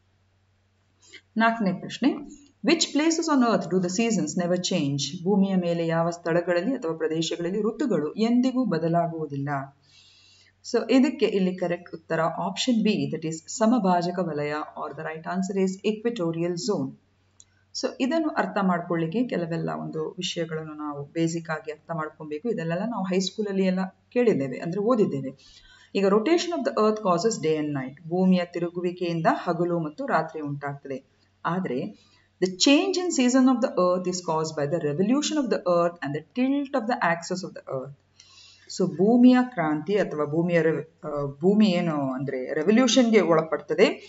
A: ನಾಲ್ಕನೇ ಪ್ರಶ್ನೆ which places on earth do the seasons never change ಭೂಮಿಯ ಮೇಲೆ ಯಾವ ಸ್ಥಳಗಳಲ್ಲಿ ಅಥವಾ ಪ್ರದೇಶಗಳಲ್ಲಿ ಋತುಗಳು ಎಂದಿಗೂ ಬದಲಾಗುವುದಿಲ್ಲ ಸೊ ಇದಕ್ಕೆ ಇಲ್ಲಿ ಕರೆಕ್ಟ್ ಉತ್ತರ ಆಪ್ಷನ್ ಬಿ ದಟ್ ಈಸ್ ಸಮಭಾಜಕ ವಲಯ or the right answer is equatorial zone so ಇದನ್ನು ಅರ್ಥ ಮಾಡ್ಕೊಳ್ಳಿಕ್ಕೆ ಕೆಲವೆಲ್ಲ ಒಂದು ವಿಷಯಗಳನ್ನು ನಾವು ಬೇಸಿಕ್ ಆಗಿ ಅರ್ಥ ಮಾಡ್ಕೊಬೇಕು ಇದೆಲ್ಲ ನಾವು ಹೈಸ್ಕೂಲಲ್ಲಿ ಎಲ್ಲ ಕೇಳಿದ್ದೇವೆ ಅಂದ್ರೆ ಓದಿದ್ದೇವೆ ಈಗ rotation of the earth causes day and night ಭೂಮಿಯ ತಿರುಗುವಿಕೆಯಿಂದ ಹಗಲು ಮತ್ತು ರಾತ್ರಿ ಉಂಟಾಗ್ತದೆ ಆದರೆ the change in season of the earth is cause by the revolution of the earth and the tilt of the axis of the earth so ಭೂಮಿಯ ಕ್ರಾಂತಿ ಅಥವಾ ಭೂಮಿಯ ಭೂಮಿ ಏನು ಅಂದ್ರೆ ರೆವಲ್ಯೂಷನ್ಗೆ ಒಳಪಡ್ತದೆ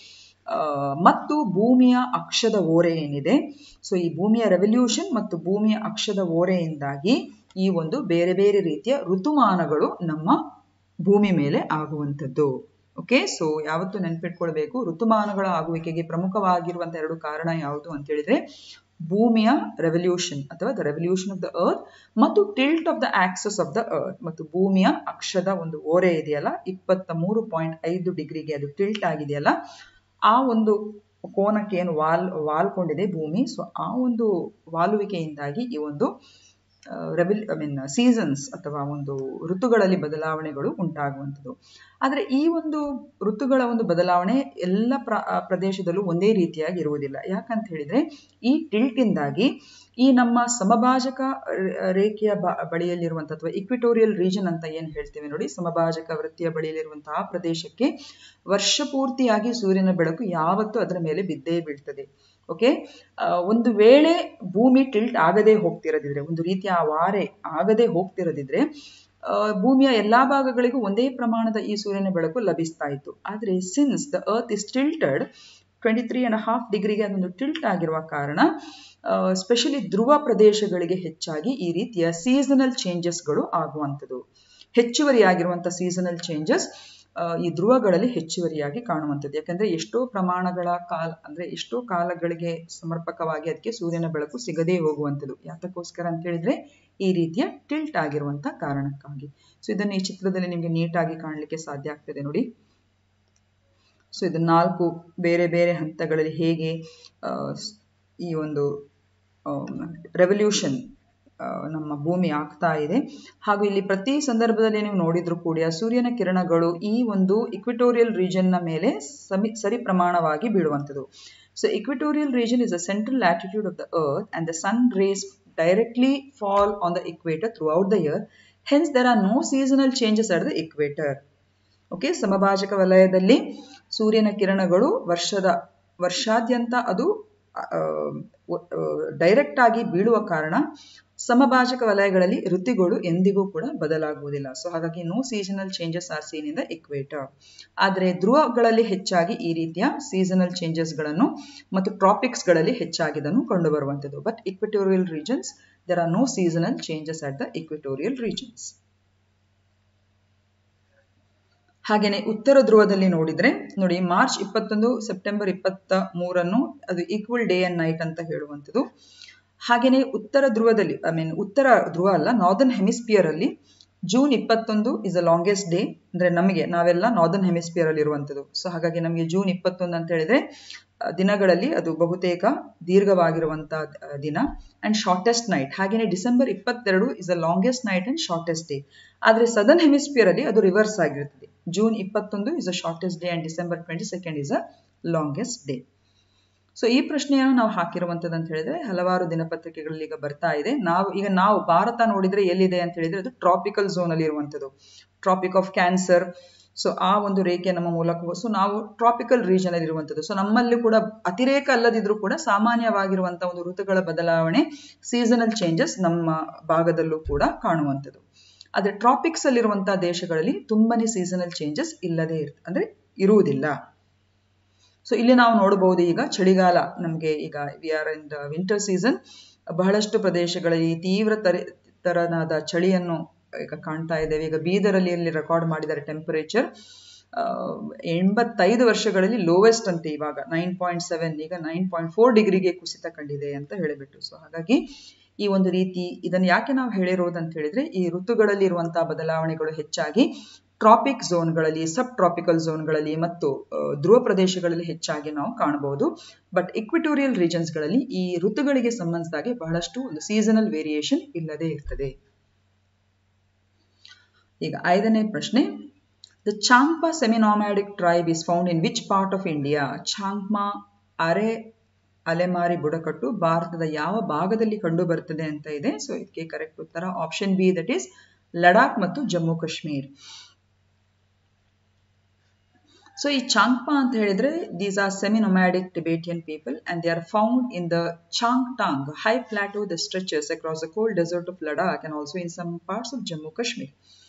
A: ಮತ್ತು ಭೂಮಿಯ ಅಕ್ಷದ ಓರೆ ಏನಿದೆ ಸೊ ಈ ಭೂಮಿಯ ರೆವಲ್ಯೂಷನ್ ಮತ್ತು ಭೂಮಿಯ ಅಕ್ಷದ ಓರೆಯಿಂದಾಗಿ ಈ ಒಂದು ಬೇರೆ ಬೇರೆ ರೀತಿಯ ಋತುಮಾನಗಳು ನಮ್ಮ ಭೂಮಿ ಮೇಲೆ ಆಗುವಂಥದ್ದು ಓಕೆ ಸೊ ಯಾವತ್ತು ನೆನ್ಪಿಟ್ಕೊಳ್ಬೇಕು ಋತುಮಾನಗಳ ಆಗುವಿಕೆಗೆ ಪ್ರಮುಖವಾಗಿರುವಂತಹ ಎರಡು ಕಾರಣ ಯಾವುದು ಅಂತ ಹೇಳಿದ್ರೆ ಭೂಮಿಯ ರೆವಲ್ಯೂಷನ್ ಅಥವಾ the revolution of the earth ಮತ್ತು tilt of the axis of the earth ಮತ್ತು ಭೂಮಿಯ ಅಕ್ಷದ ಒಂದು ಓರೆ ಇದೆಯಲ್ಲ ಇಪ್ಪತ್ತ ಮೂರು ಪಾಯಿಂಟ್ ಐದು ಡಿಗ್ರಿಗೆ ಅದು ಟಿಲ್ಟ್ ಆಗಿದೆಯಲ್ಲ ಆ ಒಂದು ಕೋನಕ್ಕೆ ಏನು ವಾಲ್ ವಾಲ್ಕೊಂಡಿದೆ ಭೂಮಿ ಸೊ ಆ ಒಂದು ವಾಲುವಿಕೆಯಿಂದಾಗಿ ಈ ಒಂದು ರೆವಿಲ್ ಐ ಮೀನ್ ಸೀಸನ್ಸ್ ಅಥವಾ ಒಂದು ಋತುಗಳಲ್ಲಿ ಬದಲಾವಣೆಗಳು ಉಂಟಾಗುವಂಥದ್ದು ಆದರೆ ಈ ಒಂದು ಋತುಗಳ ಒಂದು ಬದಲಾವಣೆ ಎಲ್ಲ ಪ್ರ ಪ್ರದೇಶದಲ್ಲೂ ಒಂದೇ ರೀತಿಯಾಗಿ ಇರುವುದಿಲ್ಲ ಯಾಕಂತ ಹೇಳಿದ್ರೆ ಈ ಟಿಲ್ಟಿಂದಾಗಿ ಈ ನಮ್ಮ ಸಮಭಾಜಕ ರೇಖೆಯ ಬಳಿಯಲ್ಲಿರುವಂಥ ಅಥವಾ ಇಕ್ವಿಟೋರಿಯಲ್ ರೀಜನ್ ಅಂತ ಏನು ಹೇಳ್ತೇವೆ ನೋಡಿ ಸಮಭಾಜಕ ವೃತ್ತಿಯ ಬಳಿಯಲ್ಲಿರುವಂತಹ ಪ್ರದೇಶಕ್ಕೆ ವರ್ಷ ಪೂರ್ತಿಯಾಗಿ ಸೂರ್ಯನ ಬೆಳಕು ಯಾವತ್ತೂ ಅದರ ಮೇಲೆ ಬಿದ್ದೇ ಬೀಳ್ತದೆ ಓಕೆ ಒಂದು ವೇಳೆ ಭೂಮಿ ಟಿಲ್ಟ್ ಆಗದೆ ಹೋಗ್ತಿರದಿದ್ರೆ ಒಂದು ರೀತಿಯ ವಾರೆ ಆಗದೆ ಹೋಗ್ತಿರದಿದ್ರೆ ಭೂಮಿಯ ಎಲ್ಲಾ ಭಾಗಗಳಿಗೂ ಒಂದೇ ಪ್ರಮಾಣದ ಈ ಸೂರ್ಯನ ಬೆಳಕು ಲಭಿಸ್ತಾ ಇತ್ತು ಆದರೆ since the earth is tilted twenty three and half ಡಿಗ್ರಿಗೆ ಅದೊಂದು ಟಿಲ್ಟ್ ಆಗಿರುವ ಕಾರಣ ಸ್ಪೆಷಲಿ ಧ್ರುವ ಪ್ರದೇಶಗಳಿಗೆ ಹೆಚ್ಚಾಗಿ ಈ ರೀತಿಯ ಸೀಸನಲ್ ಚೇಂಜಸ್ಗಳು ಆಗುವಂಥದ್ದು ಹೆಚ್ಚುವರಿಯಾಗಿರುವಂಥ ಸೀಸನಲ್ ಚೇಂಜಸ್ ಈ ಧ್ರುವಗಳಲ್ಲಿ ಹೆಚ್ಚುವರಿಯಾಗಿ ಕಾಣುವಂಥದ್ದು ಯಾಕಂದ್ರೆ ಎಷ್ಟೋ ಪ್ರಮಾಣಗಳ ಕಾಲ ಅಂದ್ರೆ ಎಷ್ಟೋ ಕಾಲಗಳಿಗೆ ಸಮರ್ಪಕವಾಗಿ ಅದಕ್ಕೆ ಸೂರ್ಯನ ಬೆಳಕು ಸಿಗದೇ ಹೋಗುವಂಥದ್ದು ಯಾತಕ್ಕೋಸ್ಕರ ಅಂತ ಹೇಳಿದ್ರೆ ಈ ರೀತಿಯ ಟಿಲ್ಟ್ ಆಗಿರುವಂತ ಕಾರಣಕ್ಕಾಗಿ ಸೊ ಇದನ್ನು ಈ ಚಿತ್ರದಲ್ಲಿ ನಿಮಗೆ ನೀಟಾಗಿ ಕಾಣಲಿಕ್ಕೆ ಸಾಧ್ಯ ಆಗ್ತದೆ ನೋಡಿ ಸೊ ಇದು ನಾಲ್ಕು ಬೇರೆ ಬೇರೆ ಹಂತಗಳಲ್ಲಿ ಹೇಗೆ ಈ ಒಂದು ರೆವಲ್ಯೂಷನ್ ನಮ್ಮ ಭೂಮಿ ಆಗ್ತಾ ಇದೆ ಹಾಗೂ ಇಲ್ಲಿ ಪ್ರತಿ ಸಂದರ್ಭದಲ್ಲಿ ನೀವು ನೋಡಿದ್ರು ಕೂಡ ಸೂರ್ಯನ ಕಿರಣಗಳು ಈ ಒಂದು ಇಕ್ವಿಟೋರಿಯಲ್ ರೀಜನ್ನ ಮೇಲೆ ಸಮಿ ಸರಿ ಪ್ರಮಾಣವಾಗಿ ಬೀಳುವಂಥದ್ದು so equatorial region is a central latitude of the earth and the sun rays directly fall on the equator throughout the year hence there are no seasonal changes at the equator okay ಸಮಭಾಜಕ ವಲಯದಲ್ಲಿ ಸೂರ್ಯನ ಕಿರಣಗಳು ವರ್ಷದ ವರ್ಷಾದ್ಯಂತ ಅದು direct ಆಗಿ ಬೀಳುವ ಕಾರಣ ಸಮಭಾಜಕ ವಲಯಗಳಲ್ಲಿ ಋತುಗಳು ಎಂದಿಗೂ ಕೂಡ ಬದಲಾಗುವುದಿಲ್ಲ ಸೊ ಹಾಗಾಗಿ no seasonal changes are seen in the equator ಆದರೆ ಧ್ರುವಗಳಲ್ಲಿ ಹೆಚ್ಚಾಗಿ ಈ ರೀತಿಯ ಸೀಸನಲ್ ಚೇಂಜಸ್ಗಳನ್ನು ಮತ್ತು ಟ್ರಾಪಿಕ್ಸ್ಗಳಲ್ಲಿ ಹೆಚ್ಚಾಗಿ ಇದನ್ನು ಕಂಡುಬರುವಂಥದ್ದು but equatorial regions there are no seasonal changes at the equatorial regions ಹಾಗೇನೆ ಉತ್ತರ ಧ್ರುವದಲ್ಲಿ ನೋಡಿದ್ರೆ ನೋಡಿ ಮಾರ್ಚ್ ಇಪ್ಪತ್ತೊಂದು ಸೆಪ್ಟೆಂಬರ್ ಇಪ್ಪತ್ತ ಮೂರನ್ನು ಅದು ಈಕ್ವಲ್ ಡೇ ಅಂಡ್ ನೈಟ್ ಅಂತ ಹೇಳುವಂಥದ್ದು ಹಾಗೇನೆ ಉತ್ತರ ಧ್ರುವದಲ್ಲಿ ಐ ಮೀನ್ ಉತ್ತರ ಧ್ರುವ ಅಲ್ಲ ನಾರ್ದರ್ನ್ ಹೆಮಿಸ್ಪಿಯರ್ ಅಲ್ಲಿ ಜೂನ್ ಇಪ್ಪತ್ತೊಂದು ಇಸ್ ಅ ಲಾಂಗೆಸ್ಟ್ ಡೇ ಅಂದ್ರೆ ನಮಗೆ ನಾವೆಲ್ಲ ನಾರ್ದರ್ನ್ ಹೆಮಿಸ್ಪಿಯರ್ ಅಲ್ಲಿ ಇರುವಂಥದ್ದು ಸೊ ಹಾಗಾಗಿ ನಮಗೆ ಜೂನ್ ಇಪ್ಪತ್ತೊಂದು ಅಂತ ಹೇಳಿದ್ರೆ ದಿನಗಳಲ್ಲಿ ಅದು ಬಹುತೇಕ ದೀರ್ಘವಾಗಿರುವಂತಹ ದಿನ ಅಂಡ್ ಶಾರ್ಟೆಸ್ಟ್ ನೈಟ್ ಹಾಗೇನೆ ಡಿಸೆಂಬರ್ ಇಪ್ಪತ್ತೆರಡು is a longest night and shortest day ಆದರೆ ಸದರ್ನ್ ಹೆಮಿಸ್ಪಿಯರ್ ಅಲ್ಲಿ ಅದು ರಿವರ್ಸ್ ಆಗಿರುತ್ತದೆ ಜೂನ್ ಇಪ್ಪತ್ತೊಂದು is a shortest day and December twenty second is a longest day so ಈ ಪ್ರಶ್ನೆಯನ್ನು ನಾವು ಹಾಕಿರುವಂಥದ್ದು ಅಂತ ಹೇಳಿದ್ರೆ ಹಲವಾರು ದಿನಪತ್ರಿಕೆಗಳಲ್ಲಿ ಈಗ ಬರ್ತಾ ಇದೆ ನಾವು ಈಗ ನಾವು ಭಾರತ ನೋಡಿದ್ರೆ ಎಲ್ಲಿದೆ ಅಂತ ಹೇಳಿದ್ರೆ ಅದು ಟ್ರಾಪಿಕಲ್ ಝೋನ್ ಅಲ್ಲಿ ಇರುವಂಥದ್ದು ಟ್ರಾಪಿಕ್ ಆಫ್ ಕ್ಯಾನ್ಸರ್ ಸೊ ಆ ಒಂದು ರೇಖೆ ನಮ್ಮ ಮೂಲಕ ಸೊ ನಾವು ಟ್ರಾಪಿಕಲ್ ರೀಜನ್ ಅಲ್ಲಿ ಇರುವಂಥದ್ದು ಸೊ ನಮ್ಮಲ್ಲಿ ಕೂಡ ಅತಿರೇಕ ಅಲ್ಲದಿದ್ರೂ ಕೂಡ ಸಾಮಾನ್ಯವಾಗಿರುವಂತಹ ಒಂದು ಋತುಗಳ ಬದಲಾವಣೆ ಸೀಸನಲ್ ಚೇಂಜಸ್ ನಮ್ಮ ಭಾಗದಲ್ಲೂ ಕೂಡ ಕಾಣುವಂಥದ್ದು ಆದ್ರೆ ಟ್ರಾಪಿಕ್ಸ್ ಅಲ್ಲಿರುವಂತಹ ದೇಶಗಳಲ್ಲಿ ತುಂಬಾನೇ ಸೀಸನಲ್ ಚೇಂಜಸ್ ಇಲ್ಲದೆ ಇರ್ ಅಂದ್ರೆ ಇರುವುದಿಲ್ಲ ಸೊ ಇಲ್ಲಿ ನಾವು ನೋಡಬಹುದು ಈಗ ಚಳಿಗಾಲ ನಮಗೆ ಈಗ we are in the winter season ಬಹಳಷ್ಟು ಪ್ರದೇಶಗಳಲ್ಲಿ ತೀವ್ರ ತರ ತರನಾದ ಚಳಿಯನ್ನು ಈಗ ಕಾಣ್ತಾ ಇದ್ದೇವೆ ಈಗ ಬೀದರಲ್ಲಿ ಇಲ್ಲಿ ರೆಕಾರ್ಡ್ ಮಾಡಿದ್ದಾರೆ ಟೆಂಪರೇಚರ್ ಎಂಬತ್ತೈದು ವರ್ಷಗಳಲ್ಲಿ ಲೋವೆಸ್ಟ್ ಅಂತೆ ಇವಾಗ ನೈನ್ ಪಾಯಿಂಟ್ ಸೆವೆನ್ ಈಗ ನೈನ್ ಪಾಯಿಂಟ್ ಫೋರ್ ಡಿಗ್ರಿಗೆ ಕುಸಿತ ಕಂಡಿದೆ ಅಂತ ಹೇಳಿಬಿಟ್ಟು ಸೊ ಹಾಗಾಗಿ ಈ ಒಂದು ರೀತಿ ಇದನ್ನು ಯಾಕೆ ನಾವು ಹೇಳಿರೋದು ಅಂತ ಹೇಳಿದ್ರೆ ಈ ಋತುಗಳಲ್ಲಿ ಇರುವಂತಹ ಬದಲಾವಣೆಗಳು ಹೆಚ್ಚಾಗಿ ಟ್ರಾಪಿಕ್ ಝೋನ್ಗಳಲ್ಲಿ ಸಬ್ ಟ್ರಾಪಿಕಲ್ ಝೋನ್ಗಳಲ್ಲಿ ಮತ್ತು ಧ್ರುವ ಪ್ರದೇಶಗಳಲ್ಲಿ ಹೆಚ್ಚಾಗಿ ನಾವು ಕಾಣಬಹುದು ಬಟ್ ಇಕ್ವಿಟೋರಿಯಲ್ ರೀಜನ್ಸ್ಗಳಲ್ಲಿ ಈ ಋತುಗಳಿಗೆ ಸಂಬಂಧಿಸಿದಾಗೆ ಬಹಳಷ್ಟು ಒಂದು ಸೀಸನಲ್ ವೇರಿಯೇಷನ್ ಇಲ್ಲದೆ ಇರ್ತದೆ ಈಗ ಐದನೇ ಪ್ರಶ್ನೆ the Champa semi-nomadic tribe is found in which part of India Changma ಅರೆ ಅಲೆಮಾರಿ ಬುಡಕಟ್ಟು ಭಾರತದ ಯಾವ ಭಾಗದಲ್ಲಿ ಕಂಡು ಬರ್ತದೆ ಅಂತ ಇದೆ ಸೊ ಇದಕ್ಕೆ ಕರೆಕ್ಟ್ ಉತ್ತರ option B that is Ladakh ಮತ್ತು ಜಮ್ಮು ಕಾಶ್ಮೀರ್ ಸೊ ಈ ಚಾಂಗ್ಪಾ ಅಂತ ಹೇಳಿದ್ರೆ these are semi nomadic Tibetan people and they are found in the Chang Tang high plateau the stretches across the cold desert of Ladakh and also in some parts of Jammu Kashmir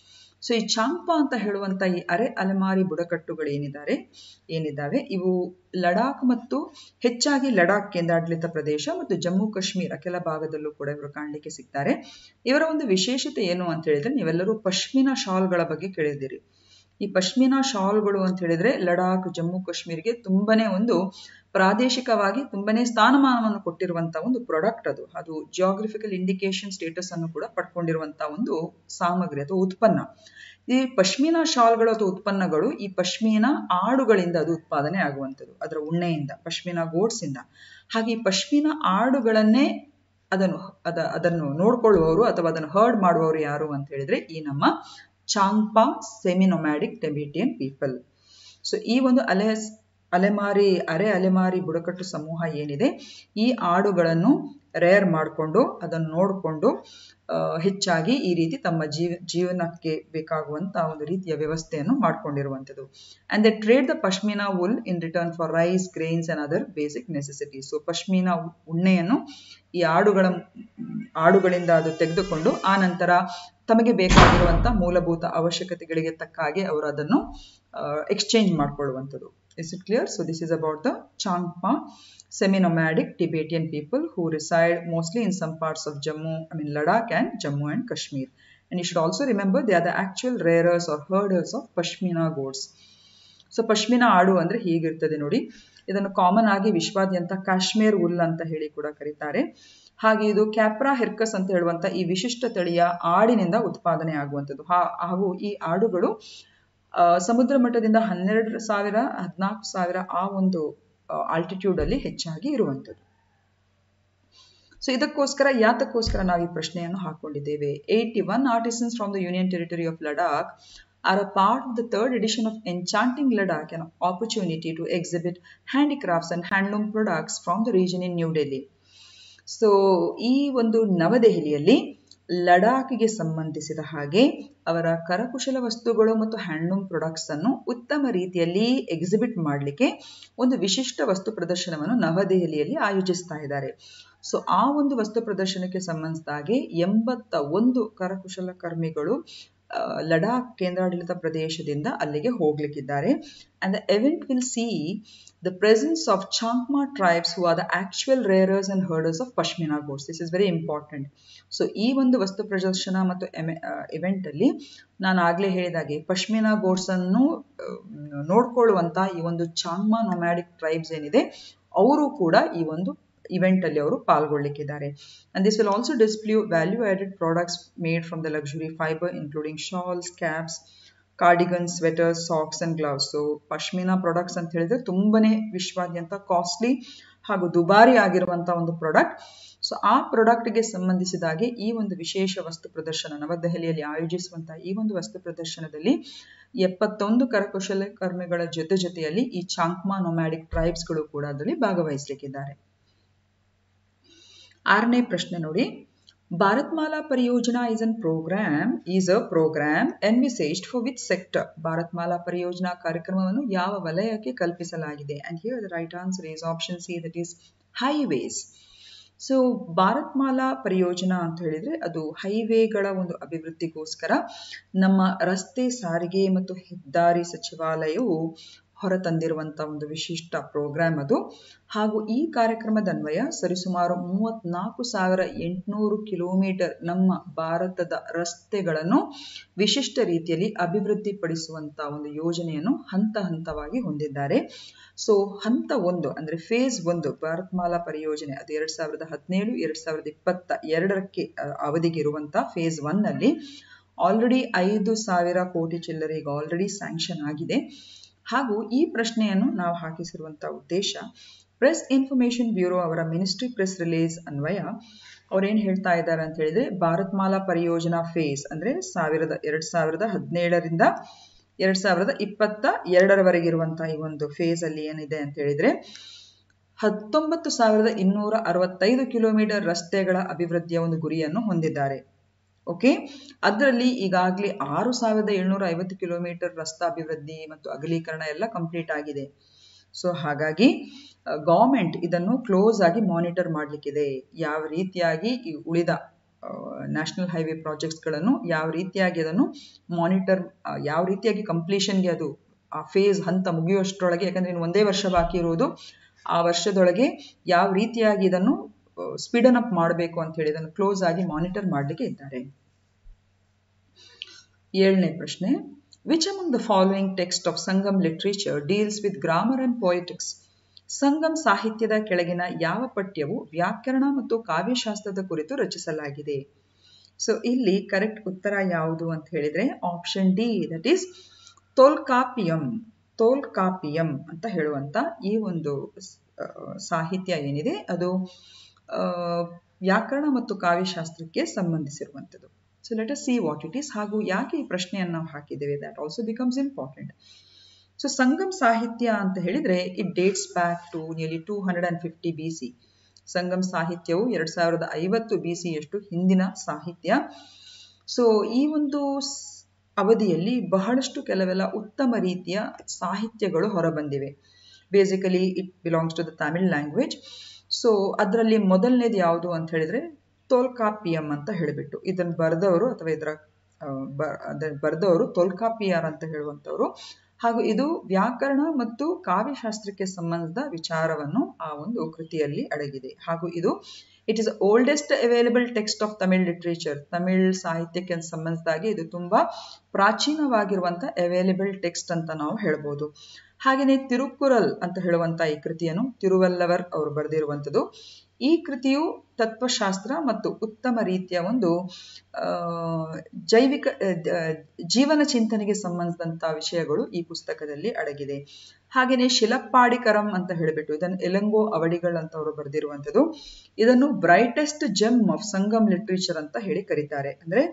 A: so ಈ ಚಾಂಪಾ ಅಂತ ಹೇಳುವಂತ ಈ ಅರೆ ಅಲೆಮಾರಿ ಬುಡಕಟ್ಟುಗಳು ಏನಿದ್ದಾರೆ ಏನಿದ್ದಾವೆ ಇವು ಲಡಾಖ್ ಮತ್ತು ಹೆಚ್ಚಾಗಿ ಲಡಾಖ್ ಕೇಂದ್ರಾಡಳಿತ ಪ್ರದೇಶ ಮತ್ತು ಜಮ್ಮು ಕಾಶ್ಮೀರ ಕೆಲ ಭಾಗದಲ್ಲೂ ಕೂಡ ಇವರು ಕಾಣಲಿಕ್ಕೆ ಸಿಗ್ತಾರೆ ಇವರ ಒಂದು ವಿಶೇಷತೆ ಏನು ಅಂತ ಹೇಳಿದ್ರೆ ನೀವೆಲ್ಲರೂ ಪಶ್ಮಿನಾ ಶಾಲ್ಗಳ ಬಗ್ಗೆ ಕೇಳಿದಿರಿ ಈ ಪಶ್ಮಿನಾ ಶಾಲ್ಗಳು ಅಂತ ಹೇಳಿದ್ರೆ ಲಡಾಖ್ ಜಮ್ಮು ಕಾಶ್ಮೀರ್ಗೆ ತುಂಬಾನೇ ಒಂದು ಪ್ರಾದೇಶಿಕವಾಗಿ ತುಂಬಾನೇ ಸ್ಥಾನಮಾನವನ್ನು ಕೊಟ್ಟಿರುವಂತಹ ಒಂದು ಪ್ರಾಡಕ್ಟ್ ಅದು ಅದು ಜಿಯೋಗ್ರಫಿಕಲ್ ಇಂಡಿಕೇಶನ್ ಸ್ಟೇಟಸ್ ಅನ್ನು ಕೂಡ ಪಡ್ಕೊಂಡಿರುವಂತಹ ಒಂದು ಸಾಮಗ್ರಿ ಅಥವಾ ಉತ್ಪನ್ನ ಈ ಪಶ್ಮಿನಾ ಶಾಲ್ಗಳು ಅಥವಾ ಉತ್ಪನ್ನಗಳು ಈ ಪಶ್ಮಿನಾ ಆಡುಗಳಿಂದ ಅದು ಉತ್ಪಾದನೆ ಆಗುವಂಥದ್ದು ಅದರ ಉಣ್ಣೆಯಿಂದ ಪಶ್ಮಿನಾ ಗೋಡ್ಸ್ ಇಂದ ಹಾಗೆ ಈ ಪಶ್ಮಿನಾ ಆಡುಗಳನ್ನೇ ಅದನ್ನು ಅದ ಅದನ್ನು ನೋಡ್ಕೊಳ್ಳುವವರು ಅಥವಾ ಅದನ್ನು ಹರ್ಡ್ ಮಾಡುವವರು ಯಾರು ಅಂತ ಹೇಳಿದ್ರೆ ಈ ನಮ್ಮ ಚಾಂಗ್ಪಾ ಸೆಮಿನೊಮ್ಯಾಡಿಕ್ ಟೆಬಿಟಿಯನ್ ಪೀಪಲ್ ಸೊ ಈ ಒಂದು ಅಲೆ ಅಲೆಮಾರಿ ಅರೆ ಅಲೆಮಾರಿ ಬುಡಕಟ್ಟು ಸಮೂಹ ಏನಿದೆ ಈ ಆಡುಗಳನ್ನು ರೇರ್ ಮಾಡಿಕೊಂಡು ಅದನ್ನು ನೋಡಿಕೊಂಡು ಹೆಚ್ಚಾಗಿ ಈ ರೀತಿ ತಮ್ಮ ಜೀವ ಜೀವನಕ್ಕೆ ಬೇಕಾಗುವಂತ ಒಂದು ರೀತಿಯ ವ್ಯವಸ್ಥೆಯನ್ನು ಮಾಡ್ಕೊಂಡಿರುವಂಥದ್ದು and they trade the pashmina wool in return for rice grains and other basic necessity so pashmina ಉಣ್ಣೆಯನ್ನು ಈ ಆಡುಗಳ ಆಡುಗಳಿಂದ ಅದು ತೆಗೆದುಕೊಂಡು ಆ ನಂತರ ತಮಗೆ ಬೇಕಾಗಿರುವಂತಹ ಮೂಲಭೂತ ಅವಶ್ಯಕತೆಗಳಿಗೆ ತಕ್ಕ ಹಾಗೆ ಅವರು ಅದನ್ನು ಎಕ್ಸ್ಚೇಂಜ್ ಮಾಡ್ಕೊಳ್ಳುವಂಥದ್ದು is it clear so this is about the Changpa semi-nomadic Tibetan people who reside mostly in some parts of Jammu, I mean Ladakh and Jammu and Kashmir. And you should also remember they are the actual rearers or herders of Pashmina goats. So pashmina ಆಡು ಅಂದ್ರೆ ಹೀಗಿರ್ತದೆ ನೋಡಿ ಇದನ್ನು common ಆಗಿ ವಿಶ್ವಾದ್ಯಂತ ಕಾಶ್ಮೀರ್ ಉಲ್ ಅಂತ ಹೇಳಿ ಕೂಡ ಕರೀತಾರೆ ಹಾಗೆ ಇದು ಕ್ಯಾಪ್ರಾ ಹೆರ್ಕಸ್ ಅಂತ ಹೇಳುವಂತ ಈ ವಿಶಿಷ್ಟ ತಳಿಯ ಆಡಿನಿಂದ ಉತ್ಪಾದನೆ ಆಗುವಂಥದ್ದು ಹಾಗೂ ಈ ಆಡುಗಳು ಸಮುದ್ರ ಮಟ್ಟದಿಂದ ಹನ್ನೆರಡು ಸಾವಿರ ಹದಿನಾಲ್ಕು ಸಾವಿರ ಆ ಒಂದು ಆಲ್ಟಿಟ್ಯೂಡ್ ಅಲ್ಲಿ ಹೆಚ್ಚಾಗಿ ಇರುವಂಥದ್ದು ಸೊ ಇದಕ್ಕೋಸ್ಕರ ಯಾತಕ್ಕೋಸ್ಕರ ನಾವು ಈ ಪ್ರಶ್ನೆಯನ್ನು ಹಾಕೊಂಡಿದ್ದೇವೆ eighty one artisans from the union territory of Ladakh are a part of the third edition of Enchanting Ladakh, an opportunity to exhibit handicrafts and handloom products from the region in New Delhi. So ಈ ಒಂದು ನವದೆಹಲಿಯಲ್ಲಿ ಲಡಾಖ್ಗೆ ಸಂಬಂಧಿಸಿದ ಹಾಗೆ ಅವರ ಕರಕುಶಲ ವಸ್ತುಗಳು ಮತ್ತು handloom products ಅನ್ನು ಉತ್ತಮ ರೀತಿಯಲ್ಲಿ ಎಕ್ಸಿಬಿಟ್ ಮಾಡಲಿಕ್ಕೆ ಒಂದು ವಿಶಿಷ್ಟ ವಸ್ತು ಪ್ರದರ್ಶನವನ್ನು ನವದೆಹಲಿಯಲ್ಲಿ ಆಯೋಜಿಸ್ತಾ ಇದ್ದಾರೆ ಸೊ ಆ ಒಂದು ವಸ್ತು ಪ್ರದರ್ಶನಕ್ಕೆ ಸಂಬಂಧಿಸಿದ ಹಾಗೆ ಎಂಬತ್ತ ಒಂದು ಕರಕುಶಲ ಕರ್ಮಿಗಳು ಲಡಾಖ್ ಕೇಂದ್ರಾಡಳಿತ ಪ್ರದೇಶದಿಂದ ಅಲ್ಲಿಗೆ ಹೋಗ್ಲಿಕ್ಕಿದ್ದಾರೆ and the event will see the presence of Chankma tribes who are the actual rearers and herders of pashmina goats this is very important so ಈ ಒಂದು ವಸ್ತು ಪ್ರದರ್ಶನ ಮತ್ತು ಇವೆಂಟ್ ಅಲ್ಲಿ ನಾನು ಆಗ್ಲೇ ಹೇಳಿದಾಗೆ ಪಶ್ಮಿನಾ ಗೋಡ್ಸ್ ಅನ್ನು ನೋಡ್ಕೊಳ್ಳುವಂತ ಈ ಒಂದು ಚಾಂಗ್ಮಾ ನೊಮ್ಯಾಡಿಕ್ ಟ್ರೈಬ್ಸ್ ಏನಿದೆ ಅವರು ಕೂಡ ಈ ಒಂದು ಇವೆಂಟ್ ಅಲ್ಲಿ ಅವರು ಪಾಲ್ಗೊಳ್ಳಿಕ್ಕಿದ್ದಾರೆ and this will also display value added products made from the luxury fibre including shawls caps cardigan sweaters socks and gloves so pashmina products ಅಂತ ಹೇಳಿದ್ರೆ ತುಂಬಾನೇ ವಿಶ್ವಾದ್ಯಂತ ಕಾಸ್ಟ್ಲಿ ಹಾಗೂ ದುಬಾರಿ ಆಗಿರುವಂತಹ ಒಂದು ಪ್ರಾಡಕ್ಟ್ ಸೊ ಆ ಪ್ರಾಡಕ್ಟ್ಗೆ ಸಂಬಂಧಿಸಿದಾಗೆ ಈ ಒಂದು ವಿಶೇಷ ವಸ್ತು ಪ್ರದರ್ಶನ ನವದೆಹಲಿಯಲ್ಲಿ ಆಯೋಜಿಸುವಂತಹ ಈ ಒಂದು ವಸ್ತು ಪ್ರದರ್ಶನದಲ್ಲಿ ಎಪ್ಪತ್ತೊಂದು ಕರಕುಶಲ ಕರ್ಮಿಗಳ ಜೊತೆ ಜೊತೆಯಲ್ಲಿ ಈ ಚಾಂಕ್ಮಾ ನೊಮ್ಯಾಡಿಕ್ ಟ್ರೈಬ್ಸ್ಗಳು ಕೂಡ ಅದರಲ್ಲಿ ಭಾಗವಹಿಸಲಿಕ್ಕಿದ್ದಾರೆ ಆರನೇ ಪ್ರಶ್ನೆ ನೋಡಿ Bharatmala Pariyojana is an program is a program envisaged for with sector Bharatmala Pariyojana ಕಾರ್ಯಕ್ರಮವನ್ನು ಯಾವ ವಲಯಕ್ಕೆ ಕಲ್ಪಿಸಲಾಗಿದೆ and here the right answer is option C that is highways so Bharatmala Pariyojana ಅಂತ ಹೇಳಿದ್ರೆ ಅದು ಹೈವೇಗಳ ಒಂದು ಅಭಿವೃದ್ಧಿಗೋಸ್ಕರ ನಮ್ಮ ರಸ್ತೆ ಸಾರಿಗೆ ಮತ್ತು ಹೆದ್ದಾರಿ ಸಚಿವಾಲಯವು ಹೊರತಂದಿರುವಂತಹ ಒಂದು ವಿಶಿಷ್ಟ ಪ್ರೋಗ್ರಾಮ್ ಅದು ಹಾಗೂ ಈ ಕಾರ್ಯಕ್ರಮದ ಅನ್ವಯ ಸರಿಸುಮಾರು ಮೂವತ್ನಾಲ್ಕು ಸಾವಿರ ಎಂಟುನೂರು ಕಿಲೋಮೀಟರ್ ನಮ್ಮ ಭಾರತದ ರಸ್ತೆಗಳನ್ನು ವಿಶಿಷ್ಟ ರೀತಿಯಲ್ಲಿ ಅಭಿವೃದ್ಧಿಪಡಿಸುವಂತಹ ಒಂದು ಯೋಜನೆಯನ್ನು ಹಂತ ಹಂತವಾಗಿ ಹೊಂದಿದ್ದಾರೆ ಸೊ ಹಂತ ಒಂದು ಅಂದ್ರೆ ಫೇಸ್ ಒಂದು ಭಾರತ್ಮಾಲಾ ಪರಿಯೋಜನೆ ಅದು ಎರಡ್ ಸಾವಿರದ ಹದಿನೇಳು ಎರಡ್ ಸಾವಿರದ ಇಪ್ಪತ್ತ ಎರಡರಕ್ಕೆ ಅವಧಿಗೆ ಇರುವಂತಹ ಫೇಸ್ ಒನ್ ಅಲ್ಲಿ ಆಲ್ರೆಡಿ ಐದು ಸಾವಿರ ಕೋಟಿ ಚಿಲ್ಲರೆ ಈಗ ಆಲ್ರೆಡಿ ಸ್ಯಾಂಕ್ಷನ್ ಆಗಿದೆ ಹಾಗೂ ಈ ಪ್ರಶ್ನೆಯನ್ನು ನಾವು ಹಾಕಿಸಿರುವಂತಹ ಉದ್ದೇಶ ಪ್ರೆಸ್ ಇನ್ಫಾರ್ಮೇಶನ್ ಬ್ಯೂರೋ ಅವರ ಮಿನಿಸ್ಟ್ರಿ ಪ್ರೆಸ್ ರಿಲೀಸ್ ಅನ್ವಯ ಅವ್ರೇನ್ ಹೇಳ್ತಾ ಇದ್ದಾರೆ ಅಂತ ಹೇಳಿದ್ರೆ ಭಾರತ್ ಮಾಲಾ ಪರಿಯೋಜನಾ ಫೇಸ್ ಅಂದ್ರೆ ಸಾವಿರದ ಎರಡ್ ಸಾವಿರದ ಹದಿನೇಳರಿಂದ ಎರಡ್ ಸಾವಿರದ ಇಪ್ಪತ್ತ ಎರಡರವರೆಗೆ ಇರುವಂತಹ ಈ ಒಂದು ಫೇಸ್ ಅಲ್ಲಿ ಏನಿದೆ ಅಂತ ಹೇಳಿದ್ರೆ ಹತ್ತೊಂಬತ್ತು ಸಾವಿರದ ಇನ್ನೂರ ಅರವತ್ತೈದು ಕಿಲೋಮೀಟರ್ ರಸ್ತೆಗಳ ಅಭಿವೃದ್ಧಿಯ ಒಂದು ಗುರಿಯನ್ನು ಹೊಂದಿದ್ದಾರೆ ಓಕೆ ಅದರಲ್ಲಿ ಈಗಾಗಲೇ ಆರು ಸಾವಿರದ ಏಳ್ನೂರ ಐವತ್ತು ಕಿಲೋಮೀಟರ್ ರಸ್ತಾ ಅಭಿವೃದ್ಧಿ ಮತ್ತು ಅಗಲೀಕರಣ ಎಲ್ಲ ಕಂಪ್ಲೀಟ್ ಆಗಿದೆ ಸೊ ಹಾಗಾಗಿ ಗೌರ್ಮೆಂಟ್ ಇದನ್ನು ಕ್ಲೋಸ್ ಆಗಿ ಮಾನಿಟರ್ ಮಾಡಲಿಕ್ಕಿದೆ ಯಾವ ರೀತಿಯಾಗಿ ಈ ಉಳಿದ ನ್ಯಾಷನಲ್ ಹೈವೇ ಪ್ರಾಜೆಕ್ಟ್ಸ್ಗಳನ್ನು ಯಾವ ರೀತಿಯಾಗಿ ಅದನ್ನು ಮಾನಿಟರ್ ಯಾವ ರೀತಿಯಾಗಿ ಕಂಪ್ಲೀಷನ್ಗೆ ಅದು ಆ ಫೇಸ್ ಹಂತ ಮುಗಿಯುವಷ್ಟರೊಳಗೆ ಯಾಕಂದ್ರೆ ಇನ್ನು ಒಂದೇ ವರ್ಷ ಬಾಕಿ ಇರುವುದು ಆ ವರ್ಷದೊಳಗೆ ಯಾವ ರೀತಿಯಾಗಿ ಇದನ್ನು ಸ್ಪೀಡನ್ ಅಪ್ ಮಾಡಬೇಕು ಅಂತ ಹೇಳಿ ಇದನ್ನು ಕ್ಲೋಸ್ ಆಗಿ ಮಾನಿಟರ್ ಮಾಡಲಿಕ್ಕೆ ಇದ್ದಾರೆ ಏಳನೇ ಪ್ರಶ್ನೆ which among the following text of Sangam literature deals with grammar and poetics Sangam ಸಾಹಿತ್ಯದ ಕೆಳಗಿನ ಯಾವ ಪಠ್ಯವು ವ್ಯಾಕರಣ ಮತ್ತು ಕಾವ್ಯಶಾಸ್ತ್ರದ ಕುರಿತು ರಚಿಸಲಾಗಿದೆ ಸೊ ಇಲ್ಲಿ ಕರೆಕ್ಟ್ ಉತ್ತರ ಯಾವುದು ಅಂತ ಹೇಳಿದ್ರೆ option D that is Tolkappiyam Tolkappiyam ಅಂತ ಹೇಳುವಂತ ಈ ಒಂದು ಸಾಹಿತ್ಯ ಏನಿದೆ ಅದು ವ್ಯಾಕರಣ ಮತ್ತು ಕಾವ್ಯಶಾಸ್ತ್ರಕ್ಕೆ ಸಂಬಂಧಿಸಿರುವಂಥದ್ದು so let us see what it is ಹಾಗೂ ಯಾಕೆ ಈ ಪ್ರಶ್ನೆಯನ್ನು ನಾವು ಹಾಕಿದ್ದೇವೆ that also becomes important so Sangam ಸಾಹಿತ್ಯ ಅಂತ ಹೇಳಿದ್ರೆ it dates back to nearly two hundred and fifty B C Sangam ಸಾಹಿತ್ಯವು ಎರಡ್ ಸಾವಿರದ ಐವತ್ತು ಬಿ ಸಿಯಷ್ಟು ಹಿಂದಿನ ಸಾಹಿತ್ಯ ಸೊ ಈ ಒಂದು ಅವಧಿಯಲ್ಲಿ ಬಹಳಷ್ಟು ಕೆಲವೆಲ್ಲ ಉತ್ತಮ ರೀತಿಯ ಸಾಹಿತ್ಯಗಳು ಹೊರಬಂದಿವೆ basically it belongs to the Tamil language so ಅದರಲ್ಲಿ ಮೊದಲನೇದು ಯಾವುದು ಅಂತ ಹೇಳಿದ್ರೆ ತೋಲ್ಕಾಪಿಯಂ ಅಂತ ಹೇಳಿಬಿಟ್ಟು ಇದನ್ನು ಬರೆದವರು ಅಥವಾ ಇದರ ಬರೆದವರು ತೋಲ್ಕಾಪಿಯಾರ್ ಅಂತ ಹೇಳುವಂಥವ್ರು ಹಾಗೂ ಇದು ವ್ಯಾಕರಣ ಮತ್ತು ಕಾವ್ಯಶಾಸ್ತ್ರಕ್ಕೆ ಸಂಬಂಧಿಸಿದ ವಿಚಾರವನ್ನು ಆ ಒಂದು ಕೃತಿಯಲ್ಲಿ ಅಡಗಿದೆ ಹಾಗೂ ಇದು it is oldest available text of Tamil literature Tamil ಸಾಹಿತ್ಯಕ್ಕೆ ಸಂಬಂಧಿಸಿದಾಗಿ ಇದು ತುಂಬಾ ಪ್ರಾಚೀನವಾಗಿರುವಂತ ಅವೈಲಬಲ್ ಟೆಕ್ಸ್ಟ್ ಅಂತ ನಾವು ಹೇಳ್ಬೋದು ಹಾಗೆಯೇ ತಿರುಕುರಲ್ ಅಂತ ಹೇಳುವಂತ ಈ ಕೃತಿಯನ್ನು ತಿರುವಲ್ಲವರ್ ಅವರು ಬರೆದಿರುವಂಥದ್ದು ಈ ಕೃತಿಯು ತತ್ವಶಾಸ್ತ್ರ ಮತ್ತು ಉತ್ತಮ ರೀತಿಯ ಒಂದು ಜೈವಿಕ ಜೀವನ ಚಿಂತನೆಗೆ ಸಂಬಂಧಿಸಿದಂತಹ ವಿಷಯಗಳು ಈ ಪುಸ್ತಕದಲ್ಲಿ ಅಡಗಿದೆ ಹಾಗೆಯೇ ಶಿಲಪ್ಪಾಡಿಕರಂ ಅಂತ ಹೇಳಿಬಿಟ್ಟು ಇದನ್ನು ಎಲಂಗೋ ಅವಡಿಗಳು ಅಂತ ಅವರು ಬರೆದಿರುವಂಥದ್ದು ಇದನ್ನು brightest gem of Sangam literature ಅಂತ ಹೇಳಿ ಕರೀತಾರೆ ಅಂದ್ರೆ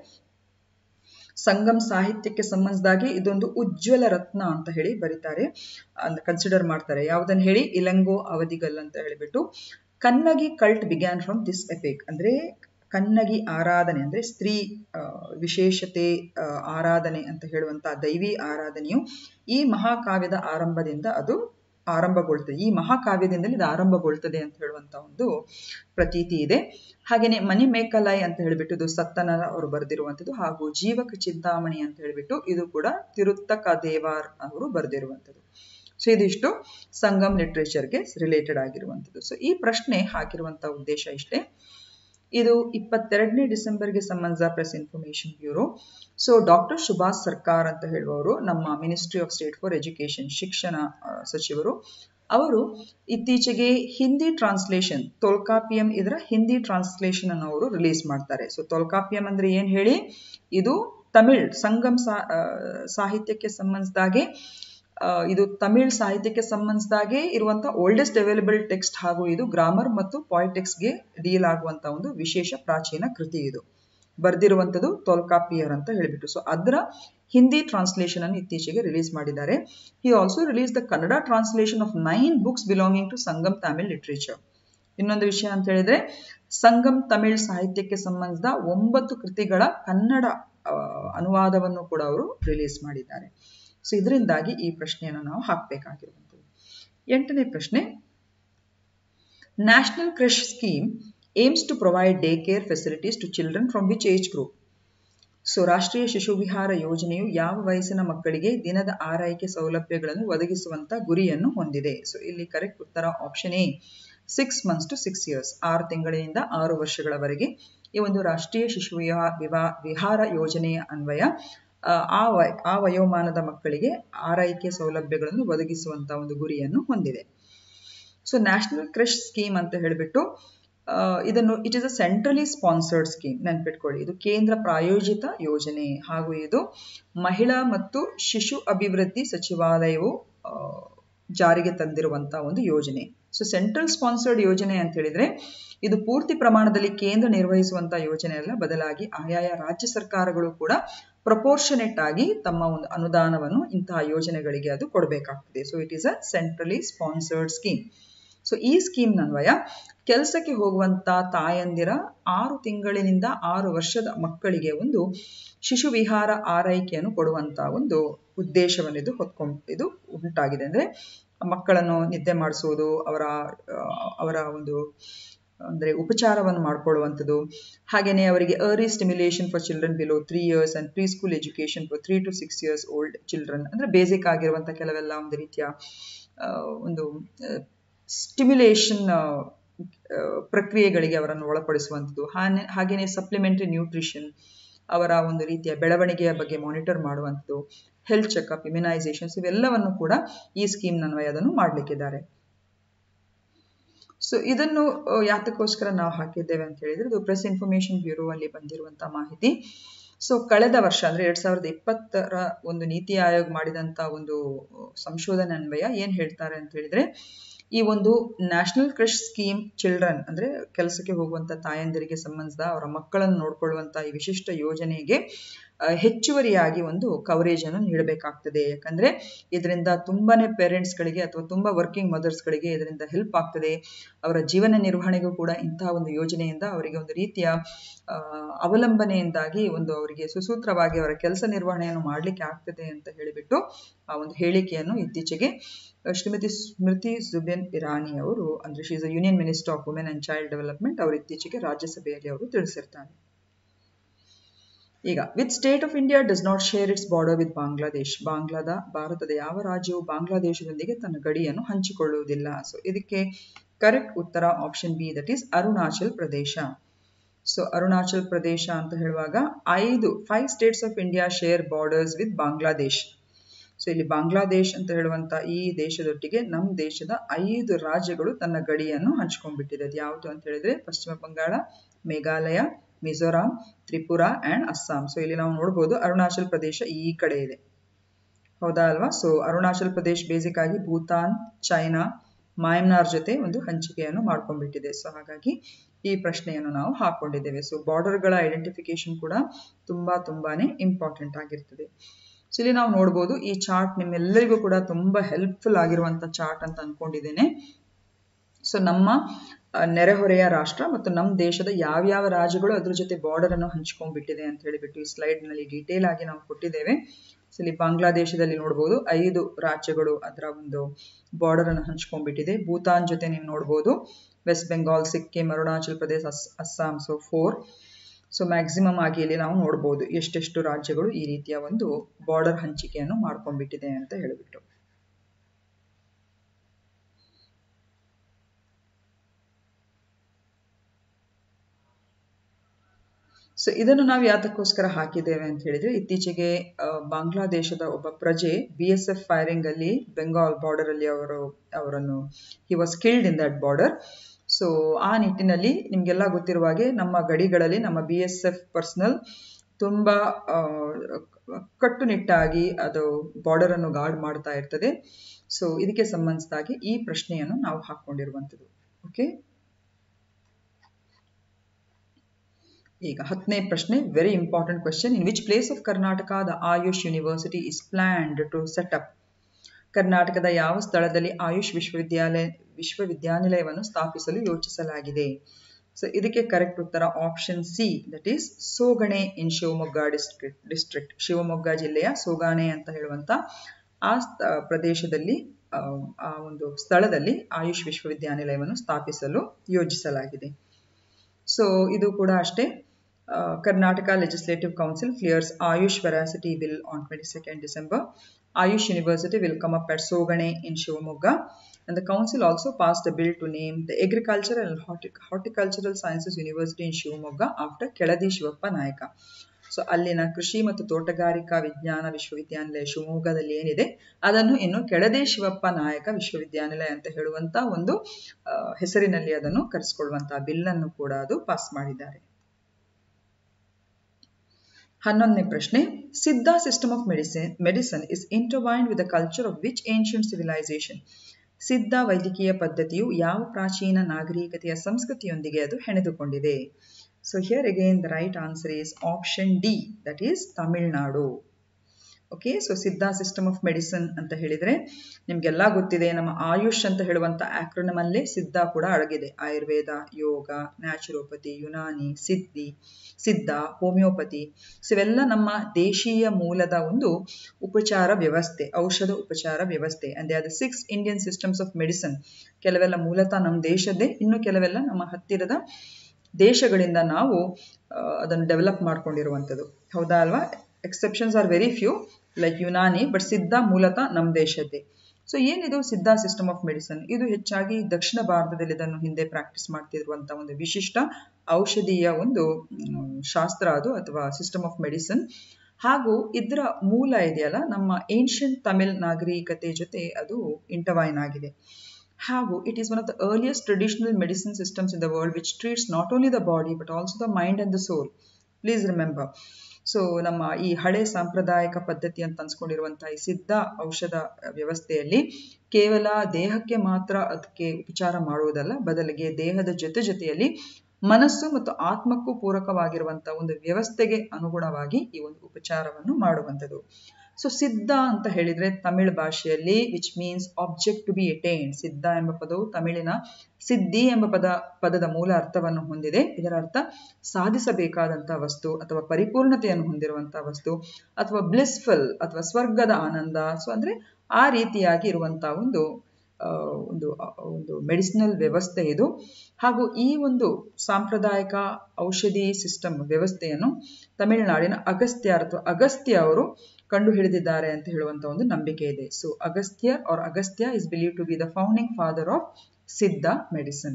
A: ಸಂಗಮ್ ಸಾಹಿತ್ಯಕ್ಕೆ ಸಂಬಂಧಿಸಿದಾಗೆ ಇದೊಂದು ಉಜ್ವಲ ರತ್ನ ಅಂತ ಹೇಳಿ ಬರೀತಾರೆ ಅಂತ ಕನ್ಸಿಡರ್ ಮಾಡ್ತಾರೆ ಯಾವುದನ್ನು ಹೇಳಿ ಇಲಂಗೋ ಅವಧಿಗಲ್ ಅಂತ ಹೇಳಿಬಿಟ್ಟು Kannagi cult began from this epic ಅಂದ್ರೆ ಕನ್ನಗಿ ಆರಾಧನೆ ಅಂದ್ರೆ ಸ್ತ್ರೀ ವಿಶೇಷತೆ ಆರಾಧನೆ ಅಂತ ಹೇಳುವಂತಹ ದೈವಿ ಆರಾಧನೆಯು ಈ ಮಹಾಕಾವ್ಯದ ಆರಂಭದಿಂದ ಅದು ಆರಂಭಗೊಳ್ತದೆ ಈ ಮಹಾಕಾವ್ಯದಿಂದಲೇ ಇದು ಆರಂಭಗೊಳ್ತದೆ ಅಂತ ಹೇಳುವಂತ ಒಂದು ಪ್ರತೀತಿ ಇದೆ ಹಾಗೇನೆ ಮನಿ ಮೇಕಲೈ ಅಂತ ಹೇಳಿಬಿಟ್ಟು ಇದು ಸತ್ತನ ಅವರು ಬರೆದಿರುವಂಥದ್ದು ಹಾಗೂ ಜೀವಕ ಚಿಂತಾಮಣಿ ಅಂತ ಹೇಳಿಬಿಟ್ಟು ಇದು ಕೂಡ ತಿರುತ್ತಕ ದೇವಾರ್ ಅವರು ಬರೆದಿರುವಂಥದ್ದು ಸೊ ಇದಿಷ್ಟು ಸಂಗಮ್ ಲಿಟ್ರೇಚರ್ಗೆ ರಿಲೇಟೆಡ್ ಆಗಿರುವಂಥದ್ದು ಸೊ ಈ ಪ್ರಶ್ನೆ ಹಾಕಿರುವಂತಹ ಉದ್ದೇಶ ಇಷ್ಟೇ ಇದು ಇಪ್ಪತ್ತೆರಡನೇ ಡಿಸೆಂಬರ್ಗೆ ಸಂಬಂಧ press information bureau so doctor Subhash Sarkar ಅಂತ ಹೇಳುವವರು ನಮ್ಮ ministry of state for education ಶಿಕ್ಷಣ ಸಚಿವರು ಅವರು ಇತ್ತೀಚೆಗೆ ಹಿಂದಿ ಟ್ರಾನ್ಸ್ಲೇಷನ್ ತೊಲ್ಕಾಪಿಯಂ ಇದರ ಹಿಂದಿ ಟ್ರಾನ್ಸ್ಲೇಷನ್ ಅನ್ನು ಅವರು ರಿಲೀಸ್ ಮಾಡ್ತಾರೆ ಸೊ ತೊಲ್ಕಾಪಿಯಂ ಅಂದ್ರೆ ಏನ್ ಹೇಳಿ ಇದು ತಮಿಳ್ ಸಂಗಮ್ ಸಾಹಿತ್ಯಕ್ಕೆ ಸಂಬಂಧಿಸಿದಾಗೆ ಇದು ತಮಿಳ್ ಸಾಹಿತ್ಯಕ್ಕೆ ಸಂಬಂಧಿಸಿದಾಗೆ ಇರುವಂತಹ ಓಲ್ಡೆಸ್ಟ್ ಅವೈಲಬಲ್ ಟೆಕ್ಸ್ಟ್ ಹಾಗೂ ಇದು ಗ್ರಾಮರ್ ಮತ್ತು ಪಾಲಿಟಿಕ್ಸ್ಗೆ ಡೀಲ್ ಆಗುವಂತ ಒಂದು ವಿಶೇಷ ಪ್ರಾಚೀನ ಕೃತಿ ಇದು ಬರ್ದಿರುವಂತದ್ದು ತೊಲ್ಕಾಪಿಯರ್ ಅಂತ ಹೇಳಿಬಿಟ್ಟು ಸೊ ಅದರ ಹಿಂದಿ ಟ್ರಾನ್ಸ್ಲೇಷನ್ ಅನ್ನು ಇತ್ತೀಚೆಗೆ ರಿಲೀಸ್ ಮಾಡಿದ್ದಾರೆ he also release the Kannada translation of nine books belonging to Sangam Tamil literature ಇನ್ನೊಂದು ವಿಷಯ ಅಂತ ಹೇಳಿದ್ರೆ ಸಂಗಮ್ ತಮಿಳ್ ಸಾಹಿತ್ಯಕ್ಕೆ ಸಂಬಂಧಿಸಿದ ಒಂಬತ್ತು ಕೃತಿಗಳ ಕನ್ನಡ ಅನುವಾದವನ್ನು ಕೂಡ ಅವರು ರಿಲೀಸ್ ಮಾಡಿದ್ದಾರೆ ಸೊ ಇದರಿಂದಾಗಿ ಈ ಪ್ರಶ್ನೆಯನ್ನು ನಾವು ಹಾಕಬೇಕಾಗಿರುವಂಥದ್ದು ಎಂಟನೇ ಪ್ರಶ್ನೆ national creche scheme aims to provide day care facilities to children from which age group so ರಾಷ್ಟ್ರೀಯ ಶಿಶು ವಿಹಾರ ಯೋಜನೆಯು ಯಾವ ವಯಸ್ಸಿನ ಮಕ್ಕಳಿಗೆ ದಿನದ ಆರೈಕೆ ಸೌಲಭ್ಯಗಳನ್ನು ಒದಗಿಸುವಂತ ಗುರಿಯನ್ನು ಹೊಂದಿದೆ ಸೊ ಇಲ್ಲಿ ಕರೆಕ್ಟ್ ಉತ್ತರ option A six months to six years ಆರು ತಿಂಗಳಿನಿಂದ ಆರು ವರ್ಷಗಳವರೆಗೆ ಈ ಒಂದು ರಾಷ್ಟ್ರೀಯ ಶಿಶು ವಿಹಾ ವಿಹಾರ ಯೋಜನೆಯ ಅನ್ವಯ ಆ ವಯ ಆ ವಯೋಮಾನದ ಮಕ್ಕಳಿಗೆ ಆರೈಕೆ ಸೌಲಭ್ಯಗಳನ್ನು ಒದಗಿಸುವಂತ ಒಂದು ಗುರಿಯನ್ನು ಹೊಂದಿದೆ ಸೊ ನ್ಯಾಷನಲ್ ಕ್ರಶ್ ಸ್ಕೀಮ್ ಅಂತ ಹೇಳಿಬಿಟ್ಟು ಇದನ್ನು it is a centrally sponsored scheme ನೆನ್ಪಿಟ್ಕೊಳ್ಳಿ ಇದು ಕೇಂದ್ರ ಪ್ರಾಯೋಜಿತ ಯೋಜನೆ ಹಾಗೂ ಇದು ಮಹಿಳಾ ಮತ್ತು ಶಿಶು ಅಭಿವೃದ್ಧಿ ಸಚಿವಾಲಯವು ಜಾರಿಗೆ ತಂದಿರುವಂತಹ ಒಂದು ಯೋಜನೆ ಸೊ ಸೆಂಟ್ರಲ್ ಸ್ಪಾನ್ಸರ್ಡ್ ಯೋಜನೆ ಅಂತ ಹೇಳಿದ್ರೆ ಇದು ಪೂರ್ತಿ ಪ್ರಮಾಣದಲ್ಲಿ ಕೇಂದ್ರ ನಿರ್ವಹಿಸುವಂತಹ ಯೋಜನೆ ಅಲ್ಲ ಬದಲಾಗಿ ಆಯಾಯ ರಾಜ್ಯ ಸರ್ಕಾರಗಳು ಕೂಡ ಪ್ರಪೋರ್ಷನೆಟ್ ಆಗಿ ತಮ್ಮ ಒಂದು ಅನುದಾನವನ್ನು ಇಂತಹ ಯೋಜನೆಗಳಿಗೆ ಅದು ಕೊಡಬೇಕಾಗ್ತದೆ so it is a centrally sponsored scheme so ಈ ಸ್ಕೀಮ್ ಅನ್ವಯ ಕೆಲಸಕ್ಕೆ ಹೋಗುವಂತ ತಾಯಂದಿರ ಆರು ತಿಂಗಳಿನಿಂದ ಆರು ವರ್ಷದ ಮಕ್ಕಳಿಗೆ ಒಂದು ಶಿಶು ವಿಹಾರ ಆರೈಕೆಯನ್ನು ಕೊಡುವಂತ ಒಂದು ಉದ್ದೇಶವನ್ನು ಇದು ಹೊತ್ಕೊಂಡ್ ಇದು ಉಂಟಾಗಿದೆ ಅಂದ್ರೆ ಮಕ್ಕಳನ್ನು ನಿದ್ದೆ ಮಾಡಿಸುವುದು ಅವರ ಅವರ ಒಂದು ಅಂದರೆ ಉಪಚಾರವನ್ನು ಮಾಡ್ಕೊಳ್ಳುವಂಥದ್ದು ಹಾಗೆಯೇ ಅವರಿಗೆ early stimulation for children below three years and pre school education for three to six years old children ಅಂದರೆ ಬೇಸಿಕ್ ಆಗಿರುವಂಥ ಕೆಲವೆಲ್ಲ ಒಂದು ರೀತಿಯ ಒಂದು ಸ್ಟಿಮ್ಯುಲೇಷನ್ ಪ್ರಕ್ರಿಯೆಗಳಿಗೆ ಅವರನ್ನು ಒಳಪಡಿಸುವಂಥದ್ದು ಹಾನೆ ಹಾಗೆಯೇ ಸಪ್ಲಿಮೆಂಟರಿ ನ್ಯೂಟ್ರಿಷನ್ ಅವರ ಒಂದು ರೀತಿಯ ಬೆಳವಣಿಗೆಯ ಬಗ್ಗೆ ಮಾನಿಟರ್ ಮಾಡುವಂಥದ್ದು ಹೆಲ್ತ್ ಚೆಕಪ್ ಇಮ್ಯುನೈಸೇಷನ್ಸ್ ಇವೆಲ್ಲವನ್ನು ಕೂಡ ಈ ಸ್ಕೀಮ್ನನ್ವಯ ಅದನ್ನು ಮಾಡಲಿಕ್ಕಿದ್ದಾರೆ ಸೊ ಇದನ್ನು ಯಾತಕ್ಕೋಸ್ಕರ ನಾವು ಹಾಕಿದ್ದೇವೆ ಅಂತ ಹೇಳಿದ್ರೆ ಇದು ಪ್ರೆಸ್ ಇನ್ಫಾರ್ಮೇಶನ್ ಬ್ಯೂರೋ ಅಲ್ಲಿ ಬಂದಿರುವಂತಹ ಮಾಹಿತಿ ಸೊ ಕಳೆದ ವರ್ಷ ಅಂದ್ರೆ ಎರಡ್ ಸಾವಿರದ ಇಪ್ಪತ್ತರ ಒಂದು ನೀತಿ ಆಯೋಗ ಮಾಡಿದಂತ ಒಂದು ಸಂಶೋಧನೆ ಅನ್ವಯ ಏನ್ ಹೇಳ್ತಾರೆ ಅಂತ ಹೇಳಿದ್ರೆ ಈ ಒಂದು ನ್ಯಾಷನಲ್ ಕ್ರಶ್ ಸ್ಕೀಮ್ ಚಿಲ್ಡ್ರನ್ ಅಂದ್ರೆ ಕೆಲಸಕ್ಕೆ ಹೋಗುವಂತ ತಾಯಂದಿರಿಗೆ ಸಂಬಂಧಿಸಿದ ಅವರ ಮಕ್ಕಳನ್ನು ನೋಡ್ಕೊಳ್ಳುವಂತ ಈ ವಿಶಿಷ್ಟ ಯೋಜನೆಗೆ ಹೆಚ್ಚುವರಿಯಾಗಿ ಒಂದು ಕವರೇಜ್ ಅನ್ನು ನೀಡಬೇಕಾಗ್ತದೆ ಯಾಕಂದ್ರೆ ಇದರಿಂದ ತುಂಬಾನೇ ಪೇರೆಂಟ್ಸ್ಗಳಿಗೆ ಅಥವಾ ತುಂಬಾ ವರ್ಕಿಂಗ್ ಮದರ್ಸ್ಗಳಿಗೆ ಇದರಿಂದ ಹೆಲ್ಪ್ ಆಗ್ತದೆ ಅವರ ಜೀವನ ನಿರ್ವಹಣೆಗೂ ಕೂಡ ಇಂತಹ ಒಂದು ಯೋಜನೆಯಿಂದ ಅವರಿಗೆ ಒಂದು ರೀತಿಯ ಅವಲಂಬನೆಯಿಂದಾಗಿ ಒಂದು ಅವರಿಗೆ ಸುಸೂತ್ರವಾಗಿ ಅವರ ಕೆಲಸ ನಿರ್ವಹಣೆಯನ್ನು ಮಾಡಲಿಕ್ಕೆ ಆಗ್ತದೆ ಅಂತ ಹೇಳಿಬಿಟ್ಟು ಆ ಒಂದು ಹೇಳಿಕೆಯನ್ನು ಇತ್ತೀಚೆಗೆ ಶ್ರೀಮತಿ ಸ್ಮೃತಿ ಜುಬೆನ್ ಇರಾನಿ ಅವರು ಅಂದ್ರೆ she's union minister of women and child development ಅವರು ಇತ್ತೀಚೆಗೆ ರಾಜ್ಯಸಭೆಯಲ್ಲಿ ಅವರು ತಿಳಿಸಿರ್ತಾರೆ ಈಗ with state of India does not share its border with Bangladesh ಬಾಂಗ್ಲಾದ ಭಾರತದ ಯಾವ ರಾಜ್ಯವು ಬಾಂಗ್ಲಾದೇಶದೊಂದಿಗೆ ತನ್ನ ಗಡಿಯನ್ನು ಹಂಚಿಕೊಳ್ಳುವುದಿಲ್ಲ ಸೊ ಇದಕ್ಕೆ ಕರೆಕ್ಟ್ ಉತ್ತರ option B that is Arunachal Pradesh so Arunachal Pradesh ಅಂತ ಹೇಳುವಾಗ ಐದು five states of India share borders with Bangladesh so ಇಲ್ಲಿ ಬಾಂಗ್ಲಾದೇಶ್ ಅಂತ ಹೇಳುವಂತ ಈ ದೇಶದೊಟ್ಟಿಗೆ ನಮ್ಮ ದೇಶದ ಐದು ರಾಜ್ಯಗಳು ತನ್ನ ಗಡಿಯನ್ನು ಹಂಚ್ಕೊಂಡ್ಬಿಟ್ಟಿದೆ ಅದು ಯಾವುದು ಅಂತ ಹೇಳಿದ್ರೆ ಪಶ್ಚಿಮ ಬಂಗಾಳ ಮೇಘಾಲಯ ಮಿಜೋರಾಂ ತ್ರಿಪುರಾ ಅಂಡ್ ಅಸ್ಸಾಂ ಸೊ ಇಲ್ಲಿ ನಾವು ನೋಡ್ಬೋದು ಅರುಣಾಚಲ್ ಪ್ರದೇಶ ಈ ಕಡೆ ಇದೆ ಹೌದಾ ಅಲ್ವಾ ಸೊ ಅರುಣಾಚಲ್ ಪ್ರದೇಶ್ ಬೇಸಿಕ್ ಆಗಿ ಭೂತಾನ್ ಚೈನಾ ಮಯನ್ಮಾರ್ ಜೊತೆ ಒಂದು ಹಂಚಿಕೆಯನ್ನು ಮಾಡ್ಕೊಂಡ್ಬಿಟ್ಟಿದೆ ಸೊ ಹಾಗಾಗಿ ಈ ಪ್ರಶ್ನೆಯನ್ನು ನಾವು ಹಾಕೊಂಡಿದ್ದೇವೆ ಸೊ ಬಾರ್ಡರ್ಗಳ ಐಡೆಂಟಿಫಿಕೇಶನ್ ಕೂಡ ತುಂಬಾ ತುಂಬಾನೇ ಇಂಪಾರ್ಟೆಂಟ್ ಆಗಿರ್ತದೆ ಸೊ ಇಲ್ಲಿ ನಾವು ನೋಡ್ಬೋದು ಈ ಚಾರ್ಟ್ ನಿಮ್ಮೆಲ್ಲರಿಗೂ ಕೂಡ ತುಂಬಾ ಹೆಲ್ಪ್ಫುಲ್ ಆಗಿರುವಂತ ಚಾರ್ಟ್ ಅಂತ ಅನ್ಕೊಂಡಿದ್ದೇನೆ ಸೊ ನಮ್ಮ ನೆರೆಹೊರೆಯ ರಾಷ್ಟ್ರ ಮತ್ತು ನಮ್ಮ ದೇಶದ ಯಾವ್ಯಾವ ರಾಜ್ಯಗಳು ಅದ್ರ ಜೊತೆ ಬಾರ್ಡರ್ ಅನ್ನು ಹಂಚ್ಕೊಂಡ್ಬಿಟ್ಟಿದೆ ಅಂತ ಹೇಳಿಬಿಟ್ಟು ಈ ಸ್ಲೈಡ್ ನಲ್ಲಿ ಡೀಟೇಲ್ ಆಗಿ ನಾವು ಕೊಟ್ಟಿದ್ದೇವೆ ಸೊ ಇಲ್ಲಿ ಬಾಂಗ್ಲಾದೇಶದಲ್ಲಿ ನೋಡ್ಬೋದು ಐದು ರಾಜ್ಯಗಳು ಅದರ ಒಂದು ಬಾರ್ಡರ್ ಅನ್ನು ಹಂಚ್ಕೊಂಡ್ಬಿಟ್ಟಿದೆ ಭೂತಾನ್ ಜೊತೆ ನೀವು ನೋಡ್ಬೋದು West Bengal Sikkim Arunachal Pradesh Assam so four so maximum ಆಗಿ ಇಲ್ಲಿ ನಾವು ನೋಡ್ಬೋದು ಎಷ್ಟೆಷ್ಟು ರಾಜ್ಯಗಳು ಈ ರೀತಿಯ ಒಂದು ಬಾರ್ಡರ್ ಹಂಚಿಕೆಯನ್ನು ಮಾಡ್ಕೊಂಡ್ಬಿಟ್ಟಿದೆ ಅಂತ ಹೇಳಿಬಿಟ್ಟು ಸೊ ಇದನ್ನು ನಾವು ಯಾತಕ್ಕೋಸ್ಕರ ಹಾಕಿದ್ದೇವೆ ಅಂತ ಹೇಳಿದ್ರೆ ಇತ್ತೀಚೆಗೆ ಬಾಂಗ್ಲಾದೇಶದ ಒಬ್ಬ ಪ್ರಜೆ ಬಿ ಎಸ್ ಎಫ್ ಫೈರಿಂಗ್ ಅಲ್ಲಿ ಬೆಂಗಾಲ್ ಬಾರ್ಡರ್ ಅಲ್ಲಿ ಅವರು ಅವರನ್ನು he was killed in that border so ಆ ನಿಟ್ಟಿನಲ್ಲಿ ನಿಮ್ಗೆಲ್ಲ ಗೊತ್ತಿರುವ ಹಾಗೆ ನಮ್ಮ ಗಡಿಗಳಲ್ಲಿ ನಮ್ಮ ಬಿ ಎಸ್ ಎಫ್ ಪರ್ಸನಲ್ ತುಂಬಾ ಕಟ್ಟುನಿಟ್ಟಾಗಿ ಅದು ಬಾರ್ಡರ್ ಅನ್ನು ಗಾರ್ಡ್ ಮಾಡ್ತಾ ಇರ್ತದೆ ಸೊ ಇದಕ್ಕೆ ಸಂಬಂಧಿಸಿದಾಗಿ ಈ ಪ್ರಶ್ನೆಯನ್ನು ನಾವು ಹಾಕೊಂಡಿರುವಂಥದ್ದು ಓಕೆ ಈಗ ಹತ್ತನೇ ಪ್ರಶ್ನೆ very important question in which place of Karnataka the AYUSH university is planned to set up ಕರ್ನಾಟಕದ ಯಾವ ಸ್ಥಳದಲ್ಲಿ ಆಯುಷ್ ವಿಶ್ವವಿದ್ಯಾಲಯ ವಿಶ್ವವಿದ್ಯಾನಿಲಯವನ್ನು ಸ್ಥಾಪಿಸಲು ಯೋಚಿಸಲಾಗಿದೆ ಸೊ ಇದಕ್ಕೆ ಕರೆಕ್ಟ್ ಉತ್ತರ option C that is Sogane in Shivamogga district district Shivamogga ಜಿಲ್ಲೆಯ ಸೋಗಾಣೆ ಅಂತ ಹೇಳುವಂತ ಆ ಪ್ರದೇಶದಲ್ಲಿ ಆ ಒಂದು ಸ್ಥಳದಲ್ಲಿ ಆಯುಷ್ ವಿಶ್ವವಿದ್ಯಾನಿಲಯವನ್ನು ಸ್ಥಾಪಿಸಲು ಯೋಜಿಸಲಾಗಿದೆ ಸೊ ಇದು ಕೂಡ ಅಷ್ಟೇ Karnataka legislative council clears AYUSH varsity bill on twenty second December AYUSH university will come up at Sogane in Shivamogga and the council also passed a bill to name the agricultural and Hortic horticultural sciences university in Shivamogga after Keladi Shivappa Nayaka so ಅಲ್ಲಿನ ಕೃಷಿ ಮತ್ತು ತೋಟಗಾರಿಕಾ ವಿಜ್ಞಾನ ವಿಶ್ವವಿದ್ಯಾನಿಲಯ ಶಿವಮೊಗ್ಗದಲ್ಲಿ ಏನಿದೆ ಅದನ್ನು ಇನ್ನು ಕೆಳದಿ ಶಿವಪ್ಪ ನಾಯಕ ವಿಶ್ವವಿದ್ಯಾನಿಲಯ ಅಂತ ಹೇಳುವಂತ ಒಂದು ಹೆಸರಿನಲ್ಲಿ ಅದನ್ನು ಕರೆಸಿಕೊಳ್ಳುವಂತಹ ಬಿಲ್ ಅನ್ನು ಕೂಡ ಅದು ಪಾಸ್ ಮಾಡಿದ್ದಾರೆ ಹನ್ನೊಂದನೇ ಪ್ರಶ್ನೆ Siddha system of medicine medicine is intertwined with the culture of which ancient civilisation Siddha ವೈದ್ಯಕೀಯ ಪದ್ಧತಿಯು ಯಾವ ಪ್ರಾಚೀನ ನಾಗರಿಕತೆಯ ಸಂಸ್ಕೃತಿಯೊಂದಿಗೆ ಅದು ಹೆಣೆದುಕೊಂಡಿದೆ so here again the right answer is option D that is Tamilnadu okay so Siddha system of medicine ಅಂತ ಹೇಳಿದರೆ ನಿಮಗೆಲ್ಲ ಗೊತ್ತಿದೆ ನಮ್ಮ ಆಯುಷ್ ಅಂತ ಹೇಳುವಂಥ ಆಕ್ರೊನಮಲ್ಲೇ ಸಿದ್ಧ ಕೂಡ ಅಡಗಿದೆ ಆಯುರ್ವೇದ ಯೋಗ ನ್ಯಾಚುರೋಪತಿ ಯುನಾನಿ ಸಿದ್ಧಿ ಸಿದ್ಧ ಹೋಮಿಯೋಪತಿ ಸೊ ಇವೆಲ್ಲ ನಮ್ಮ ದೇಶೀಯ ಮೂಲದ ಒಂದು ಉಪಚಾರ ವ್ಯವಸ್ಥೆ ಔಷಧ ಉಪಚಾರ ವ್ಯವಸ್ಥೆ and they six Indian systems of medicine ಕೆಲವೆಲ್ಲ ಮೂಲತಃ ನಮ್ಮ ದೇಶದ್ದೇ ಇನ್ನು ಕೆಲವೆಲ್ಲ ನಮ್ಮ ಹತ್ತಿರದ ದೇಶಗಳಿಂದ ನಾವು ಅದನ್ನು ಡೆವಲಪ್ ಮಾಡ್ಕೊಂಡಿರುವಂಥದ್ದು ಹೌದಾ ಅಲ್ವಾ exceptions are very few like Unani but Siddha ಮೂಲತಃ ನಮ್ಮ ದೇಶದ್ದೇ ಸೊ ಏನಿದು ಸಿದ್ಧ ಸಿಸ್ಟಮ್ ಆಫ್ ಮೆಡಿಸಿನ್ ಇದು ಹೆಚ್ಚಾಗಿ ದಕ್ಷಿಣ ಭಾರತದಲ್ಲಿ ಇದನ್ನು ಹಿಂದೆ ಪ್ರಾಕ್ಟೀಸ್ ಮಾಡ್ತಿರುವಂಥ ಒಂದು ವಿಶಿಷ್ಟ ಔಷಧೀಯ ಒಂದು ಶಾಸ್ತ್ರ ಅದು ಅಥವಾ ಸಿಸ್ಟಮ್ ಆಫ್ ಮೆಡಿಸಿನ್ ಹಾಗೂ ಇದರ ಮೂಲ ಇದೆಯಲ್ಲ ನಮ್ಮ ಏನ್ಷಿಯಂಟ್ ತಮಿಳ್ ನಾಗರಿಕತೆ ಜೊತೆ ಅದು ಇಂಟವೈನ್ ಆಗಿದೆ ಹಾಗೂ it is one of the earliest traditional medicine systems in the world which treats not only the body but also the mind and the soul please remember so ನಮ್ಮ ಈ ಹಳೆ ಸಾಂಪ್ರದಾಯಿಕ ಪದ್ಧತಿ ಅಂತ ಅನ್ಸ್ಕೊಂಡಿರುವಂತಹ ಈ ಸಿದ್ಧ ಔಷಧ ವ್ಯವಸ್ಥೆಯಲ್ಲಿ ಕೇವಲ ದೇಹಕ್ಕೆ ಮಾತ್ರ ಅದಕ್ಕೆ ಉಪಚಾರ ಮಾಡುವುದಲ್ಲ ಬದಲಿಗೆ ದೇಹದ ಜೊತೆ ಜೊತೆಯಲ್ಲಿ ಮನಸ್ಸು ಮತ್ತು ಆತ್ಮಕ್ಕೂ ಪೂರಕವಾಗಿರುವಂತಹ ಒಂದು ವ್ಯವಸ್ಥೆಗೆ ಅನುಗುಣವಾಗಿ ಈ ಒಂದು ಉಪಚಾರವನ್ನು ಮಾಡುವಂಥದ್ದು ಸೊ ಸಿದ್ಧ ಅಂತ ಹೇಳಿದ್ರೆ ತಮಿಳ್ ಭಾಷೆಯಲ್ಲಿ which means object to be attained Siddha ಎಂಬ ಪದವು ತಮಿಳಿನ ಸಿದ್ಧಿ ಎಂಬ ಪದ ಪದದ ಮೂಲ ಅರ್ಥವನ್ನು ಹೊಂದಿದೆ ಇದರ ಅರ್ಥ ಸಾಧಿಸಬೇಕಾದಂತಹ ವಸ್ತು ಅಥವಾ ಪರಿಪೂರ್ಣತೆಯನ್ನು ಹೊಂದಿರುವಂತಹ ವಸ್ತು ಅಥವಾ ಬ್ಲಿಸ್ಫುಲ್ ಅಥವಾ ಸ್ವರ್ಗದ ಆನಂದ ಸೊ ಅಂದ್ರೆ ಆ ರೀತಿಯಾಗಿ ಇರುವಂತಹ ಒಂದು ಒಂದು ಒಂದು ಮೆಡಿಸಿನಲ್ ವ್ಯವಸ್ಥೆ ಇದು ಹಾಗೂ ಈ ಒಂದು ಸಾಂಪ್ರದಾಯಿಕ ಔಷಧಿ ಸಿಸ್ಟಮ್ ವ್ಯವಸ್ಥೆಯನ್ನು ತಮಿಳುನಾಡಿನ ಅಗಸ್ತ್ಯ ಅಥವಾ ಅಗಸ್ತ್ಯ ಅವರು ಕಂಡು ಹಿಡಿದಿದ್ದಾರೆ ಅಂತ ಹೇಳುವಂತ ಒಂದು ನಂಬಿಕೆ ಇದೆ so Agastya or Agastya is believe to be the founding father of Siddha medicine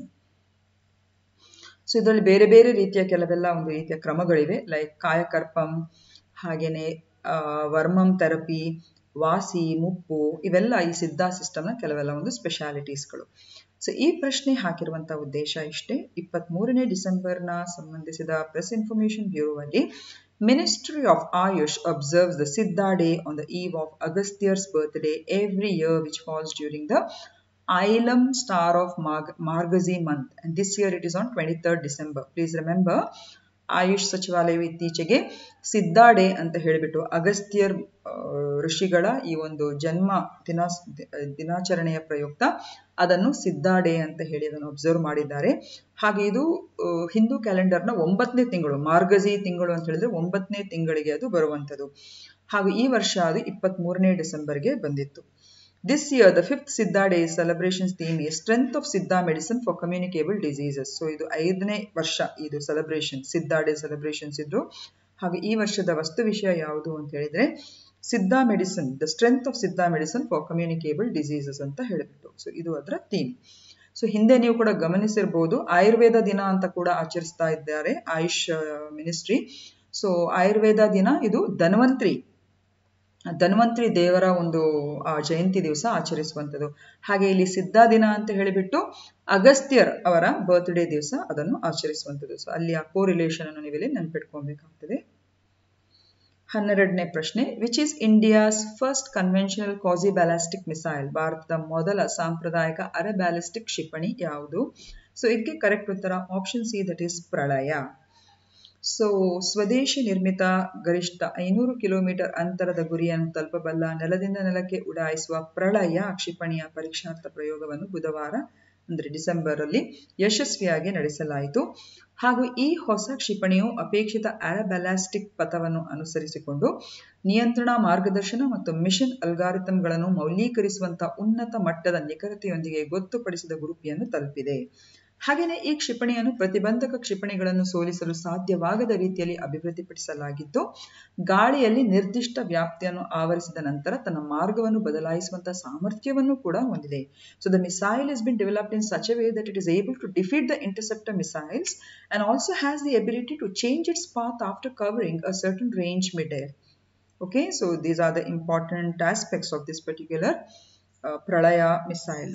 A: so ಇದರಲ್ಲಿ ಬೇರೆ ಬೇರೆ ರೀತಿಯ ಕೆಲವೆಲ್ಲ ಒಂದು ರೀತಿಯ ಕ್ರಮಗಳಿವೆ ಲೈಕ್ ಕಾಯಕರ್ಪಂ ಹಾಗೇನೆ ವರ್ಮಂ ಥೆರಪಿ ವಾಸಿ ಮುಪ್ಪು ಇವೆಲ್ಲ ಈ ಸಿದ್ಧ ಸಿಸ್ಟಮ್ನ ಕೆಲವೆಲ್ಲ ಒಂದು ಸ್ಪೆಷಾಲಿಟೀಸ್ಗಳು ಸೊ ಈ ಪ್ರಶ್ನೆ ಹಾಕಿರುವಂತಹ ಉದ್ದೇಶ ಇಷ್ಟೇ ಇಪ್ಪತ್ತ್ ಮೂರನೇ ಡಿಸೆಂಬರ್ನ ಸಂಬಂಧಿಸಿದ ಪ್ರೆಸ್ ಇನ್ಫಾರ್ಮೇಶನ್ ಬ್ಯೂರೋ ಅಲ್ಲಿ ministry of AYUSH observes the Siddha day on the eve of Agathiyar's birthday every year which falls during the Ilam star of Marg Margazi month and this year it is on 23rd December. Please remember AYUSH ಸಚಿವಾಲಯವು ಇತ್ತೀಚೆಗೆ ಸಿದ್ಧಾ day ಅಂತ ಹೇಳಿಬಿಟ್ಟು ಅಗಸ್ತ್ಯರ್ ಋಷಿಗಳ ಈ ಒಂದು ಜನ್ಮ ದಿನಾ ದಿನಾಚರಣೆಯ ಪ್ರಯುಕ್ತ ಅದನ್ನು ಸಿದ್ಧಾ ಡೇ ಅಂತ ಹೇಳಿ ಅದನ್ನು ಅಬ್ಸರ್ವ್ ಮಾಡಿದ್ದಾರೆ ಹಾಗೆ ಇದು ಹಿಂದೂ ಕ್ಯಾಲೆಂಡರ್ನ ಒಂಬತ್ತನೇ ತಿಂಗಳು ಮಾರ್ಗಜಿ ತಿಂಗಳು ಅಂತ ಹೇಳಿದ್ರೆ ಒಂಬತ್ತನೇ ತಿಂಗಳಿಗೆ ಅದು ಬರುವಂಥದ್ದು ಹಾಗೂ ಈ ವರ್ಷ ಅದು ಇಪ್ಪತ್ತ್ ಮೂರನೇ ಡಿಸೆಂಬರ್ಗೆ ಬಂದಿತ್ತು This year, the fifth Siddha Day celebrations theme is Strength of Siddha Medicine for Communicable Diseases. So ಇದು ಐದನೇ ವರ್ಷ ಇದು ಸೆಲೆಬ್ರೇಷನ್ ಸಿದ್ಧಾ ಡೇ ಸೆಲೆಬ್ರೇಷನ್ಸ್ ಇದ್ರು ಹಾಗೆ ಈ ವರ್ಷದ ವಸ್ತು ವಿಷಯ ಯಾವುದು ಅಂತ ಹೇಳಿದ್ರೆ Siddha medicine the strength of Siddha medicine for communicable diseases ಅಂತ ಹೇಳಿಬಿಟ್ಟು ಸೊ ಇದು ಅದರ ಥೀಮ್ ಸೊ ಹಿಂದೆ ನೀವು ಕೂಡ ಗಮನಿಸಿರ್ಬೋದು ಆಯುರ್ವೇದ ದಿನ ಅಂತ ಕೂಡ ಆಚರಿಸ್ತಾ ಇದ್ದಾರೆ ಆಯುಷ್ ಮಿನಿಸ್ಟ್ರಿ ಸೊ ಆಯುರ್ವೇದ ದಿನ ಇದು ಧನ್ವಂತ್ರಿ ಧನ್ವಂತ್ರಿ ದೇವರ ಒಂದು ಆ ಜಯಂತಿ ದಿವಸ ಆಚರಿಸುವಂಥದ್ದು ಹಾಗೆ ಇಲ್ಲಿ ಸಿದ್ಧಾ ದಿನ ಅಂತ ಹೇಳಿಬಿಟ್ಟು ಅಗಸ್ತ್ಯರ್ ಅವರ ಬರ್ತ್ಡೇ ದಿವಸ ಅದನ್ನು ಆಚರಿಸುವಂಥದ್ದು ಸೊ ಅಲ್ಲಿ ಆ ಕೋ ರಿಲೇಷನ್ ಅನ್ನು ನೀವಿಲ್ಲಿ ನೆನ್ಪಿಟ್ಕೊಬೇಕಾಗ್ತದೆ ಹನ್ನೆರಡನೇ ಪ್ರಶ್ನೆ which is India's first conventional quasi ballistic missile ಭಾರತದ ಮೊದಲ ಸಾಂಪ್ರದಾಯಿಕ ಅರೆ ಬ್ಯಾಲಿಸ್ಟಿಕ್ ಕ್ಷಿಪಣಿ ಯಾವುದು ಸೊ ಇದಕ್ಕೆ ಕರೆಕ್ಟ್ ಉತ್ತರ option C that is Pralay so ಸ್ವದೇಶಿ ನಿರ್ಮಿತ ಗರಿಷ್ಠ ಐನೂರು ಕಿಲೋಮೀಟರ್ ಅಂತರದ ಗುರಿಯನ್ನು ತಲುಪಬಲ್ಲ ನೆಲದಿಂದ ನೆಲಕ್ಕೆ ಉಡಾಯಿಸುವ ಪ್ರಳಯ ಕ್ಷಿಪಣಿಯ ಪರೀಕ್ಷಾರ್ಥ ಪ್ರಯೋಗವನ್ನು ಬುಧವಾರ ಅಂದರೆ ಡಿಸೆಂಬರ್ ಅಲ್ಲಿ ಯಶಸ್ವಿಯಾಗಿ ನಡೆಸಲಾಯಿತು ಹಾಗೂ ಈ ಹೊಸ ಕ್ಷಿಪಣಿಯು ಅಪೇಕ್ಷಿತ ಅರಬ್ಯಾಲಾಸ್ಟಿಕ್ ಪಥವನ್ನು ಅನುಸರಿಸಿಕೊಂಡು ನಿಯಂತ್ರಣ ಮಾರ್ಗದರ್ಶನ ಮತ್ತು ಮಿಷನ್ ಅಲ್ಗಾರಿಥಮ್ಗಳನ್ನು ಮೌಲ್ಯೀಕರಿಸುವಂತಹ ಉನ್ನತ ಮಟ್ಟದ ನಿಖರತೆಯೊಂದಿಗೆ ಗೊತ್ತುಪಡಿಸಿದ ಗುರುಪಿಯನ್ನು ತಲುಪಿದೆ ಹಾಗೆಯೇ ಈ ಕ್ಷಿಪಣಿಯನ್ನು ಪ್ರತಿಬಂಧಕ ಕ್ಷಿಪಣಿಗಳನ್ನು ಸೋಲಿಸಲು ಸಾಧ್ಯವಾಗದ ರೀತಿಯಲ್ಲಿ ಅಭಿವೃದ್ಧಿಪಡಿಸಲಾಗಿದ್ದು ಗಾಳಿಯಲ್ಲಿ ನಿರ್ದಿಷ್ಟ ವ್ಯಾಪ್ತಿಯನ್ನು ಆವರಿಸಿದ ನಂತರ ತನ್ನ ಮಾರ್ಗವನ್ನು ಬದಲಾಯಿಸುವಂತಹ ಸಾಮರ್ಥ್ಯವನ್ನು ಕೂಡ ಹೊಂದಿದೆ so the missile is been developed in such a way that it is able to defeat the interceptor missiles and also has the ability to change its path after covering a certain range mid air okay so these are the important aspects of this particular Pralay missile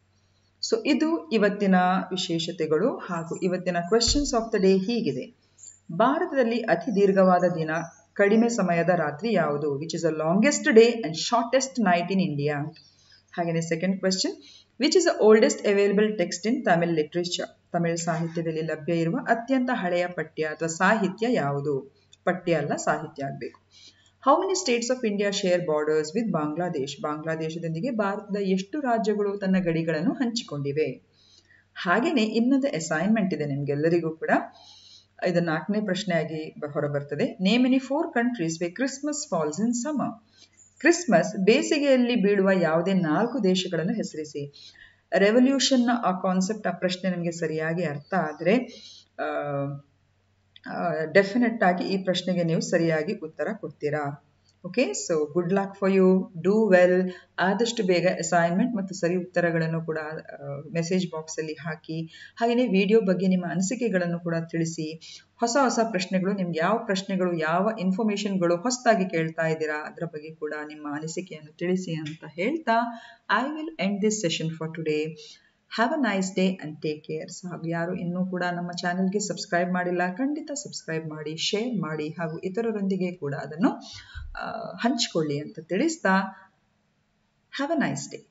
A: so ಇದು ಇವತ್ತಿನ ವಿಶೇಷತೆಗಳು ಹಾಗೂ ಇವತ್ತಿನ questions of the day ಹೀಗಿದೆ ಭಾರತದಲ್ಲಿ ಅತಿ ದೀರ್ಘವಾದ ದಿನ ಕಡಿಮೆ ಸಮಯದ ರಾತ್ರಿ ಯಾವುದು which is a longest day and shortest night in India ಹಾಗೆಯೇ second question which is the oldest available text in Tamil literature Tamil ಸಾಹಿತ್ಯದಲ್ಲಿ ಲಭ್ಯ ಇರುವ ಅತ್ಯಂತ ಹಳೆಯ ಪಠ್ಯ ಅಥವಾ ಸಾಹಿತ್ಯ ಯಾವುದು ಪಠ್ಯ ಅಲ್ಲ ಸಾಹಿತ್ಯ ಆಗಬೇಕು how many states of India share borders with Bangladesh ಬಾಂಗ್ಲಾದೇಶದೊಂದಿಗೆ ಭಾರತದ ಎಷ್ಟು ರಾಜ್ಯಗಳು ತನ್ನ ಗಡಿಗಳನ್ನು ಹಂಚಿಕೊಂಡಿವೆ ಹಾಗೆಯೇ ಇನ್ನೊಂದು ಅಸೈನ್ಮೆಂಟ್ ಇದೆ ನಿಮ್ಗೆಲ್ಲರಿಗೂ ಕೂಡ ಇದು ನಾಲ್ಕನೇ ಪ್ರಶ್ನೆಯಾಗಿ ಹೊರಬರ್ತದೆ name any four countries where Christmas falls in summer Christmas ಬೇಸಿಗೆಯಲ್ಲಿ ಬೀಳುವ ಯಾವುದೇ ನಾಲ್ಕು ದೇಶಗಳನ್ನು ಹೆಸರಿಸಿ ರೆವಲ್ಯೂಷನ್ ಆ ಕಾನ್ಸೆಪ್ಟ್ ಆ ಪ್ರಶ್ನೆ ನಿಮಗೆ ಸರಿಯಾಗಿ ಅರ್ಥ ಆದರೆ ಡೆಫಿನೆಟ್ ಆಗಿ ಈ ಪ್ರಶ್ನೆಗೆ ನೀವು ಸರಿಯಾಗಿ ಉತ್ತರ ಕೊಡ್ತೀರಾ okay so good luck for you do well ಆದಷ್ಟು ಬೇಗ ಅಸೈನ್ಮೆಂಟ್ ಮತ್ತು ಸರಿ ಉತ್ತರಗಳನ್ನು ಕೂಡ ಮೆಸೇಜ್ ಬಾಕ್ಸಲ್ಲಿ ಹಾಕಿ ಹಾಗೆಯೇ ವಿಡಿಯೋ ಬಗ್ಗೆ ನಿಮ್ಮ ಅನಿಸಿಕೆಗಳನ್ನು ಕೂಡ ತಿಳಿಸಿ ಹೊಸ ಹೊಸ ಪ್ರಶ್ನೆಗಳು ನಿಮ್ಗೆ ಯಾವ ಪ್ರಶ್ನೆಗಳು ಯಾವ ಇನ್ಫಾರ್ಮೇಷನ್ಗಳು ಹೊಸದಾಗಿ ಕೇಳ್ತಾ ಇದ್ದೀರಾ ಅದರ ಬಗ್ಗೆ ಕೂಡ ನಿಮ್ಮ ಅನಿಸಿಕೆಯನ್ನು ತಿಳಿಸಿ ಅಂತ ಹೇಳ್ತಾ I will end this session for today have a nice day and take care ಹಾಗೂ ಯಾರು ಇನ್ನೂ ಕೂಡ ನಮ್ಮ ಚಾನೆಲ್ಗೆ ಸಬ್ಸ್ಕ್ರೈಬ್ ಮಾಡಿಲ್ಲ ಖಂಡಿತ ಸಬ್ಸ್ಕ್ರೈಬ್ ಮಾಡಿ ಶೇರ್ ಮಾಡಿ ಹಾಗೂ ಇತರರೊಂದಿಗೆ ಕೂಡ ಅದನ್ನು ಹಂಚಿಕೊಳ್ಳಿ ಅಂತ ತಿಳಿಸ್ತಾ ಹ್ಯಾವ್ ಅ ನೈಸ್ ಡೇ